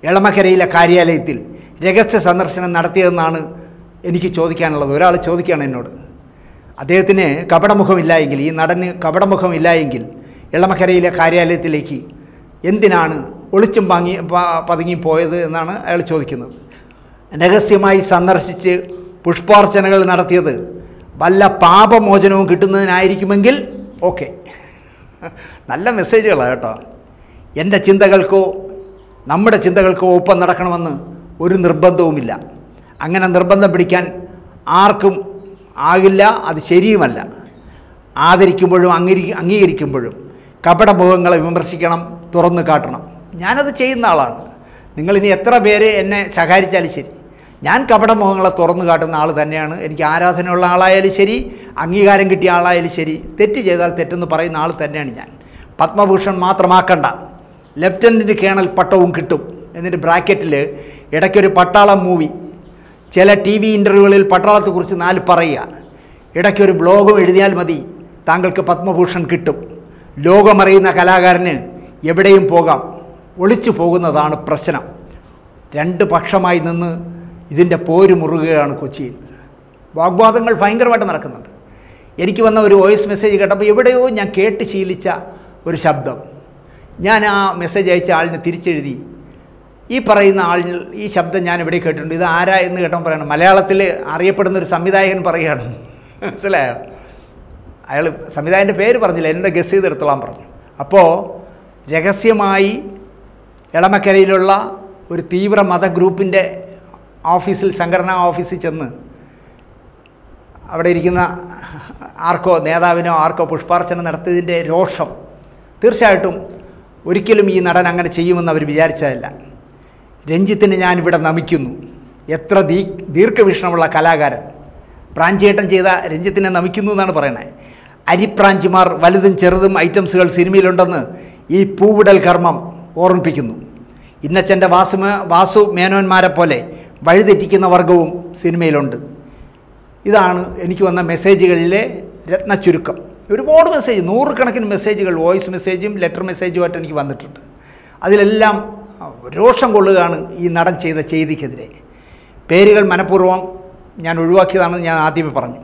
എളമക്കരയിലെ കാര്യാലയത്തിൽ രഹസ്യ സന്ദർശനം നടത്തിയതെന്നാണ് എനിക്ക് ചോദിക്കാനുള്ളത് ഒരാൾ ചോദിക്കുകയാണ് എന്നോട് അദ്ദേഹത്തിന് കപടമുഖമില്ല എങ്കിൽ ഈ നടന് കപടമുഖമില്ല എങ്കിൽ എളമക്കരയിലെ കാര്യാലയത്തിലേക്ക് എന്തിനാണ് ഒളിച്ചും പാങ്ങി പ- പതുങ്ങി പോയത് എന്നാണ് അയാൾ ചോദിക്കുന്നത് രഹസ്യമായി സന്ദർശിച്ച് പുഷ്പാർച്ചനകൾ നടത്തിയത് വല്ല പാപമോചനവും കിട്ടുന്നതിനായിരിക്കുമെങ്കിൽ ഓക്കെ നല്ല മെസ്സേജുകളാണ് കേട്ടോ എൻ്റെ ചിന്തകൾക്കോ നമ്മുടെ ചിന്തകൾക്കോ ഒപ്പം നടക്കണമെന്ന് ഒരു നിർബന്ധവുമില്ല അങ്ങനെ നിർബന്ധം പിടിക്കാൻ ആർക്കും ആകില്ല അത് ശരിയുമല്ല ആദരിക്കുമ്പോഴും അംഗീകരി അംഗീകരിക്കുമ്പോഴും കപടമുഖങ്ങളെ വിമർശിക്കണം തുറന്നു കാട്ടണം ഞാനത് ചെയ്യുന്ന ആളാണ് നിങ്ങളിനി എത്ര പേര് എന്നെ ശകാരിച്ചാലും ശരി ഞാൻ കപടമുഖങ്ങളെ തുറന്നു കാട്ടുന്ന ആൾ തന്നെയാണ് എനിക്ക് ആരാധനയുള്ള ആളായാലും ശരി അംഗീകാരം കിട്ടിയ ആളായാലും ശരി തെറ്റ് ചെയ്താൽ തെറ്റെന്ന് പറയുന്ന ആൾ തന്നെയാണ് ഞാൻ പത്മഭൂഷൺ മാത്രമാക്കണ്ട ലെഫ്റ്റനൻറ്റ് കേണൽ പട്ടവും കിട്ടും എന്നിട്ട് ബ്രാക്കറ്റിൽ ഇടയ്ക്കൊരു പട്ടാളം മൂവി ചില ടി വി ഇൻ്റർവ്യൂകളിൽ പട്ടാളത്തെക്കുറിച്ച് നാല് പറയുക ഇടയ്ക്കൊരു ബ്ലോഗും എഴുതിയാൽ മതി താങ്കൾക്ക് പത്മഭൂഷൺ കിട്ടും ലോകമറിയുന്ന കലാകാരന് എവിടെയും പോകാം ഒളിച്ചു പോകുന്നതാണ് പ്രശ്നം രണ്ട് പക്ഷമായി നിന്ന് ഇതിൻ്റെ പോര് മുറുകയാണ് കൊച്ചിയിൽ വാഗ്വാദങ്ങൾ ഭയങ്കരമായിട്ട് നടക്കുന്നുണ്ട് എനിക്ക് വന്ന ഒരു വോയിസ് മെസ്സേജ് കേട്ടപ്പോൾ എവിടെയോ ഞാൻ കേട്ട് ശീലിച്ച ഒരു ശബ്ദം ഞാൻ ആ മെസ്സേജ് അയച്ച ആളിന് തിരിച്ചെഴുതി ഈ പറയുന്ന ആളിന് ഈ ശബ്ദം ഞാൻ എവിടെ കേട്ടിട്ടുണ്ട് ഇത് ആരാ എന്ന് കേട്ടപ്പോൾ പറയണം മലയാളത്തിൽ അറിയപ്പെടുന്ന ഒരു സംവിധായകൻ പറയുകയാണ് മനസ്സിലായോ അയാൾ സംവിധായകൻ്റെ പേര് പറഞ്ഞില്ല എൻ്റെ ഗസ് ചെയ്തെടുത്തോളാൻ പറഞ്ഞു അപ്പോൾ രഹസ്യമായി എളമക്കരയിലുള്ള ഒരു തീവ്ര മത ഗ്രൂപ്പിൻ്റെ ഓഫീസിൽ സംഘടനാ ഓഫീസിൽ ചെന്ന് അവിടെ ഇരിക്കുന്ന ആർക്കോ നേതാവിനോ ആർക്കോ പുഷ്പാർച്ചന നടത്തിയതിൻ്റെ രോഷം തീർച്ചയായിട്ടും ഒരിക്കലും ഈ നടൻ അങ്ങനെ ചെയ്യുമെന്ന് അവർ വിചാരിച്ചതല്ല രഞ്ജിത്തിനെ ഞാനിവിടെ നമിക്കുന്നു എത്ര ദീ ദീർഘവീക്ഷണമുള്ള കലാകാരൻ പ്രാഞ്ചിയേട്ടൻ ചെയ്ത രഞ്ജിത്തിനെ നമിക്കുന്നു എന്നാണ് പറയണത് അരിപ്രാഞ്ചിമാർ വലുതും ചെറുതും ഐറ്റംസുകൾ സിനിമയിലുണ്ടെന്ന് ഈ പൂവിടൽ കർമ്മം ഓർമ്മിപ്പിക്കുന്നു ഇന്നച്ചൻ്റെ വാസുമ വാസു മേനോന്മാരെ പോലെ വഴിതെറ്റിക്കുന്ന വർഗവും സിനിമയിലുണ്ട് ഇതാണ് എനിക്ക് വന്ന മെസ്സേജുകളിലെ രത്ന ചുരുക്കം ഒരുപാട് മെസ്സേജ് നൂറുകണക്കിന് മെസ്സേജുകൾ വോയിസ് മെസ്സേജും ലെറ്റർ മെസ്സേജുമായിട്ട് എനിക്ക് വന്നിട്ടുണ്ട് അതിലെല്ലാം രോഷം കൊള്ളുകയാണ് ഈ നടൻ ചെയ്ത ചെയ്തിക്കെതിരെ പേരുകൾ മനഃപൂർവ്വം ഞാൻ ഒഴിവാക്കിയതാണെന്ന് ഞാൻ ആദ്യമേ പറഞ്ഞു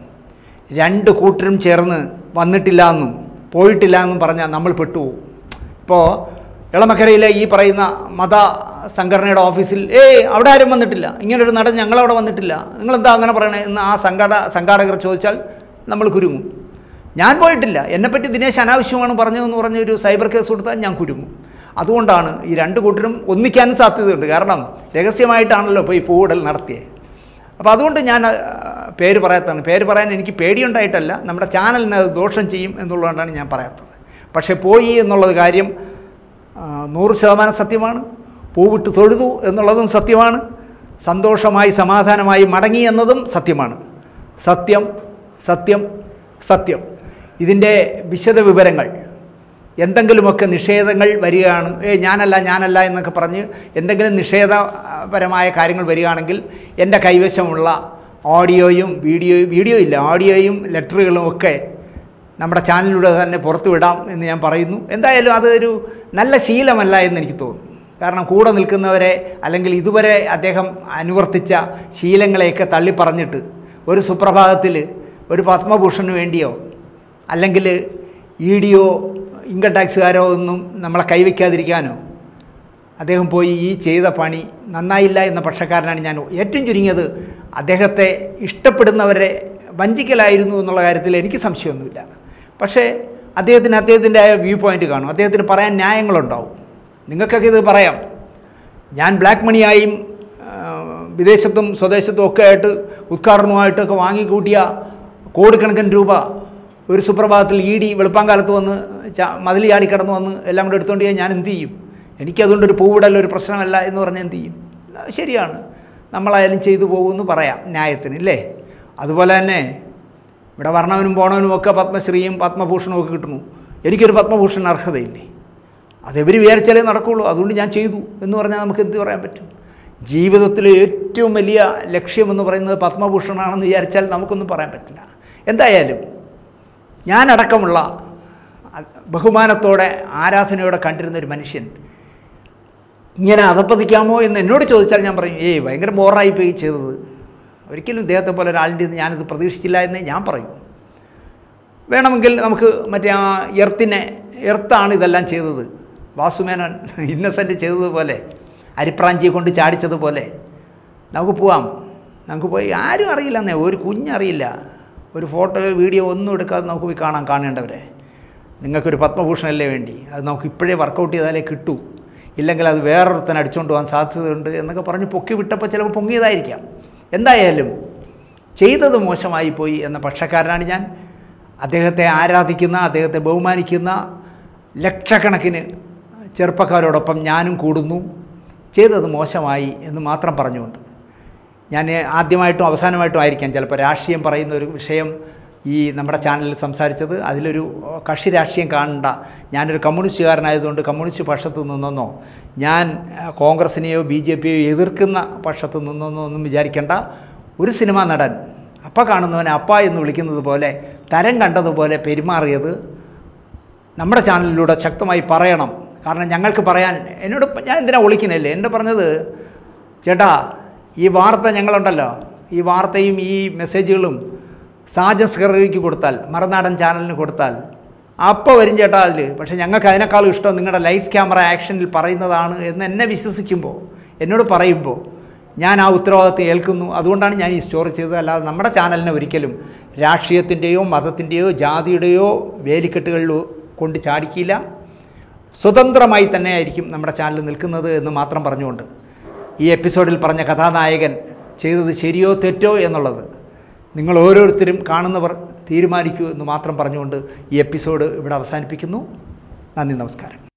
രണ്ട് കൂട്ടരും ചേർന്ന് വന്നിട്ടില്ല എന്നും പോയിട്ടില്ല എന്നും പറഞ്ഞാൽ നമ്മൾ പെട്ടുപോകും ഇപ്പോൾ ഇളമക്കരയിലെ ഈ പറയുന്ന മത സംഘടനയുടെ ഓഫീസിൽ ഏയ് അവിടെ ആരും വന്നിട്ടില്ല ഇങ്ങനൊരു നടൻ ഞങ്ങളവിടെ വന്നിട്ടില്ല നിങ്ങളെന്താ അങ്ങനെ പറയണേ എന്ന് ആ സംഘട സംഘാടകർ ചോദിച്ചാൽ നമ്മൾ കുരുങ്ങും ഞാൻ പോയിട്ടില്ല എന്നെപ്പറ്റി ദിനേശ് അനാവശ്യമാണ് പറഞ്ഞതെന്ന് പറഞ്ഞ ഒരു സൈബർ കേസ് കൊടുത്താൽ ഞാൻ കുരുങ്ങും അതുകൊണ്ടാണ് ഈ രണ്ട് കൂട്ടരും ഒന്നിക്കാനും സാധ്യതയുണ്ട് കാരണം രഹസ്യമായിട്ടാണല്ലോ ഇപ്പോൾ ഈ പൂവിടൽ നടത്തിയത് അപ്പോൾ അതുകൊണ്ട് ഞാൻ ആ, പേര് പറയാത്തതാണ് പേര് പറയാൻ എനിക്ക് പേടിയുണ്ടായിട്ടല്ല നമ്മുടെ ചാനലിന് അത് ദോഷം ചെയ്യും എന്നുള്ളതുകൊണ്ടാണ് ഞാൻ പറയാത്തത് പക്ഷേ പോയി എന്നുള്ളത് കാര്യം ആ, നൂറ് ശതമാനം സത്യമാണ് പൂവിട്ട് തൊഴുതു എന്നുള്ളതും സത്യമാണ് സന്തോഷമായി സമാധാനമായി മടങ്ങി എന്നതും സത്യമാണ് സത്യം സത്യം സത്യം ഇതിൻ്റെ വിശദ വിവരങ്ങൾ എന്തെങ്കിലുമൊക്കെ നിഷേധങ്ങൾ വരികയാണ് ഏ ഞാനല്ല ഞാനല്ല എന്നൊക്കെ പറഞ്ഞ് എന്തെങ്കിലും നിഷേധപരമായ കാര്യങ്ങൾ വരികയാണെങ്കിൽ എൻ്റെ കൈവശമുള്ള ഓഡിയോയും വീഡിയോ വീഡിയോ ഇല്ല ഓഡിയോയും ലെറ്ററുകളും ഒക്കെ നമ്മുടെ ചാനലിലൂടെ തന്നെ പുറത്തു വിടാം എന്ന് ഞാൻ പറയുന്നു എന്തായാലും അതൊരു നല്ല ശീലമല്ല എന്ന് എനിക്ക് തോന്നുന്നു കാരണം കൂടെ നിൽക്കുന്നവരെ അല്ലെങ്കിൽ ഇതുവരെ അദ്ദേഹം അനുവർത്തിച്ച ശീലങ്ങളെയൊക്കെ തള്ളിപ്പറഞ്ഞിട്ട് ഒരു സുപ്രഭാതത്തിൽ ഒരു പത്മഭൂഷണ് വേണ്ടിയോ അല്ലെങ്കിൽ ഇ ഡിയോ ഇൻകം ടാക്സുകാരോ ഒന്നും നമ്മളെ കൈവയ്ക്കാതിരിക്കാനോ അദ്ദേഹം പോയി ഈ ചെയ്ത പണി നന്നായില്ല എന്ന പക്ഷക്കാരനാണ് ഞാൻ ഏറ്റവും ചുരുങ്ങിയത് അദ്ദേഹത്തെ ഇഷ്ടപ്പെടുന്നവരെ വഞ്ചിക്കലായിരുന്നു എന്നുള്ള കാര്യത്തിൽ എനിക്ക് സംശയമൊന്നുമില്ല പക്ഷേ അദ്ദേഹത്തിന് അദ്ദേഹത്തിൻ്റെ വ്യൂ പോയിൻ്റ് കാണും അദ്ദേഹത്തിന് പറയാൻ ന്യായങ്ങളുണ്ടാവും നിങ്ങൾക്കൊക്കെ ഇത് പറയാം ഞാൻ ബ്ലാക്ക് മണിയായും ആ, വിദേശത്തും സ്വദേശത്തും ഒക്കെ ആയിട്ട് ഉദ്ഘാടനവുമായിട്ടൊക്കെ വാങ്ങിക്കൂട്ടിയ കോടിക്കണക്കിന് രൂപ ഒരു സുപ്രഭാതത്തിൽ ഇ ഡി വെളുപ്പാങ്കാലത്ത് വന്ന് ചാ മതിൽ ചാടി കിടന്ന് വന്ന് എല്ലാം കൂടെ എടുത്തുകൊണ്ട് പോയാൽ ഞാൻ എന്ത് ചെയ്യും എനിക്കതുകൊണ്ടൊരു പൂവിടൽ ഒരു പ്രശ്നമല്ല എന്ന് പറഞ്ഞാൽ എന്ത് ചെയ്യും അത് ശരിയാണ് നമ്മളായാലും ചെയ്തു പോകുമെന്ന് പറയാം ന്യായത്തിന് ഇല്ലേ അതുപോലെ തന്നെ ഇവിടെ വർണ്ണവനും പോണവനും ഒക്കെ പത്മശ്രീയും പത്മഭൂഷണും ഒക്കെ കിട്ടുന്നു എനിക്കൊരു പത്മഭൂഷൺ അർഹതയില്ലേ അത് ഇവർ വിചാരിച്ചാലേ നടക്കുകയുള്ളൂ അതുകൊണ്ട് ഞാൻ ചെയ്തു എന്ന് പറഞ്ഞാൽ നമുക്ക് എന്ത് പറയാൻ പറ്റും ജീവിതത്തിലെ ഏറ്റവും വലിയ ലക്ഷ്യമെന്ന് പറയുന്നത് പത്മഭൂഷണാണെന്ന് വിചാരിച്ചാൽ നമുക്കൊന്നും പറയാൻ പറ്റില്ല എന്തായാലും ഞാനടക്കമുള്ള ബഹുമാനത്തോടെ ആരാധനയോടെ കണ്ടിരുന്ന ഒരു മനുഷ്യൻ ഇങ്ങനെ അധപ്പതിക്കാമോ എന്ന് എന്നോട് ചോദിച്ചാൽ ഞാൻ പറയും ഏയ് ഭയങ്കര ബോറായി പോയി ചെയ്തത് ഒരിക്കലും ഇദ്ദേഹത്തെ പോലെ ഒരാളിൻ്റെ നിന്ന് ഞാനിത് പ്രതീക്ഷിച്ചില്ല എന്നേ ഞാൻ പറയും വേണമെങ്കിൽ നമുക്ക് മറ്റേ ആ എർത്തിനെ എർത്താണ് ഇതെല്ലാം ചെയ്തത് വാസുമേനോൻ ഇന്നസെൻ്റ് ചെയ്തതുപോലെ അരിപ്രാഞ്ചിയെ കൊണ്ട് ചാടിച്ചതുപോലെ നമുക്ക് പോവാം നമുക്ക് പോയി ആരും അറിയില്ലെന്നേ ഒരു കുഞ്ഞറിയില്ല ഒരു ഫോട്ടോ വീഡിയോ ഒന്നും എടുക്കാതെ നമുക്ക് പോയി കാണാൻ കാണേണ്ടവരെ നിങ്ങൾക്കൊരു പത്മഭൂഷണല്ലേ വേണ്ടി അത് നമുക്ക് ഇപ്പോഴേ വർക്കൗട്ട് ചെയ്താലേ കിട്ടൂ ഇല്ലെങ്കിൽ അത് വേറൊരുത്തൻ അടിച്ചുകൊണ്ട് പോകാൻ സാധ്യതയുണ്ട് എന്നൊക്കെ പറഞ്ഞ് പൊക്കി വിട്ടപ്പോൾ ചിലപ്പോൾ പൊങ്ങിയതായിരിക്കാം എന്തായാലും ചെയ്തത് മോശമായി പോയി എന്ന പക്ഷക്കാരനാണ് ഞാൻ അദ്ദേഹത്തെ ആരാധിക്കുന്ന അദ്ദേഹത്തെ ബഹുമാനിക്കുന്ന ലക്ഷക്കണക്കിന് ചെറുപ്പക്കാരോടൊപ്പം ഞാനും കൂടുന്നു ചെയ്തത് മോശമായി എന്ന് മാത്രം പറഞ്ഞുകൊണ്ട് ഞാൻ ആദ്യമായിട്ടും അവസാനമായിട്ടും ആയിരിക്കാം ചിലപ്പോൾ രാഷ്ട്രീയം പറയുന്ന ഒരു വിഷയം ഈ നമ്മുടെ ചാനലിൽ സംസാരിച്ചത് അതിലൊരു കക്ഷി രാഷ്ട്രീയം കാണണ്ട ഞാനൊരു കമ്മ്യൂണിസ്റ്റുകാരനായതുകൊണ്ട് കമ്മ്യൂണിസ്റ്റ് പക്ഷത്ത് നിന്നെന്നോ ഞാൻ അഹ്, കോൺഗ്രസിനെയോ ബി ജെ പിയോ എതിർക്കുന്ന പക്ഷത്ത് നിന്നെന്നോ ഒന്നും വിചാരിക്കേണ്ട ഒരു സിനിമാ നടൻ അപ്പ കാണുന്നവനെ അപ്പ എന്ന് വിളിക്കുന്നത് പോലെ തരം കണ്ടതുപോലെ പെരുമാറിയത് നമ്മുടെ ചാനലിലൂടെ ശക്തമായി പറയണം കാരണം ഞങ്ങൾക്ക് പറയാൻ എന്നോട് ഇപ്പം ഞാൻ എന്തിനാ വിളിക്കുന്നില്ലേ എൻ്റെ പറഞ്ഞത് ചേട്ടാ ഈ വാർത്ത ഞങ്ങളുണ്ടല്ലോ ഈ വാർത്തയും ഈ മെസ്സേജുകളും സാജസ് കറിക്ക് കൊടുത്താൽ മറുനാടൻ ചാനലിന് കൊടുത്താൽ അപ്പോൾ വരും ചേട്ടാ അതിൽ പക്ഷേ ഞങ്ങൾക്ക് അതിനേക്കാളും ഇഷ്ടം നിങ്ങളുടെ ലൈറ്റ്സ് ക്യാമറ ആക്ഷനിൽ പറയുന്നതാണ് എന്ന് എന്നെ വിശ്വസിക്കുമ്പോൾ എന്നോട് പറയുമ്പോൾ ഞാൻ ആ ഉത്തരവാദിത്വം ഏൽക്കുന്നു അതുകൊണ്ടാണ് ഞാൻ ഈ സ്റ്റോറി ചെയ്തത് അല്ലാതെ നമ്മുടെ ചാനലിനെ ഒരിക്കലും രാഷ്ട്രീയത്തിൻ്റെയോ മതത്തിൻ്റെയോ ജാതിയുടെയോ വേലിക്കെട്ടുകളിൽ കൊണ്ട് ചാടിക്കില്ല സ്വതന്ത്രമായി തന്നെ ആയിരിക്കും നമ്മുടെ ചാനൽ നിൽക്കുന്നത് എന്ന് മാത്രം പറഞ്ഞുകൊണ്ട് ഈ എപ്പിസോഡിൽ പറഞ്ഞ കഥാനായകൻ ചെയ്തത് ശരിയോ തെറ്റോ എന്നുള്ളത് നിങ്ങൾ ഓരോരുത്തരും കാണുന്നവർ തീരുമാനിക്കൂ എന്ന് മാത്രം പറഞ്ഞുകൊണ്ട് ഈ എപ്പിസോഡ് ഇവിടെ അവസാനിപ്പിക്കുന്നു നന്ദി നമസ്കാരം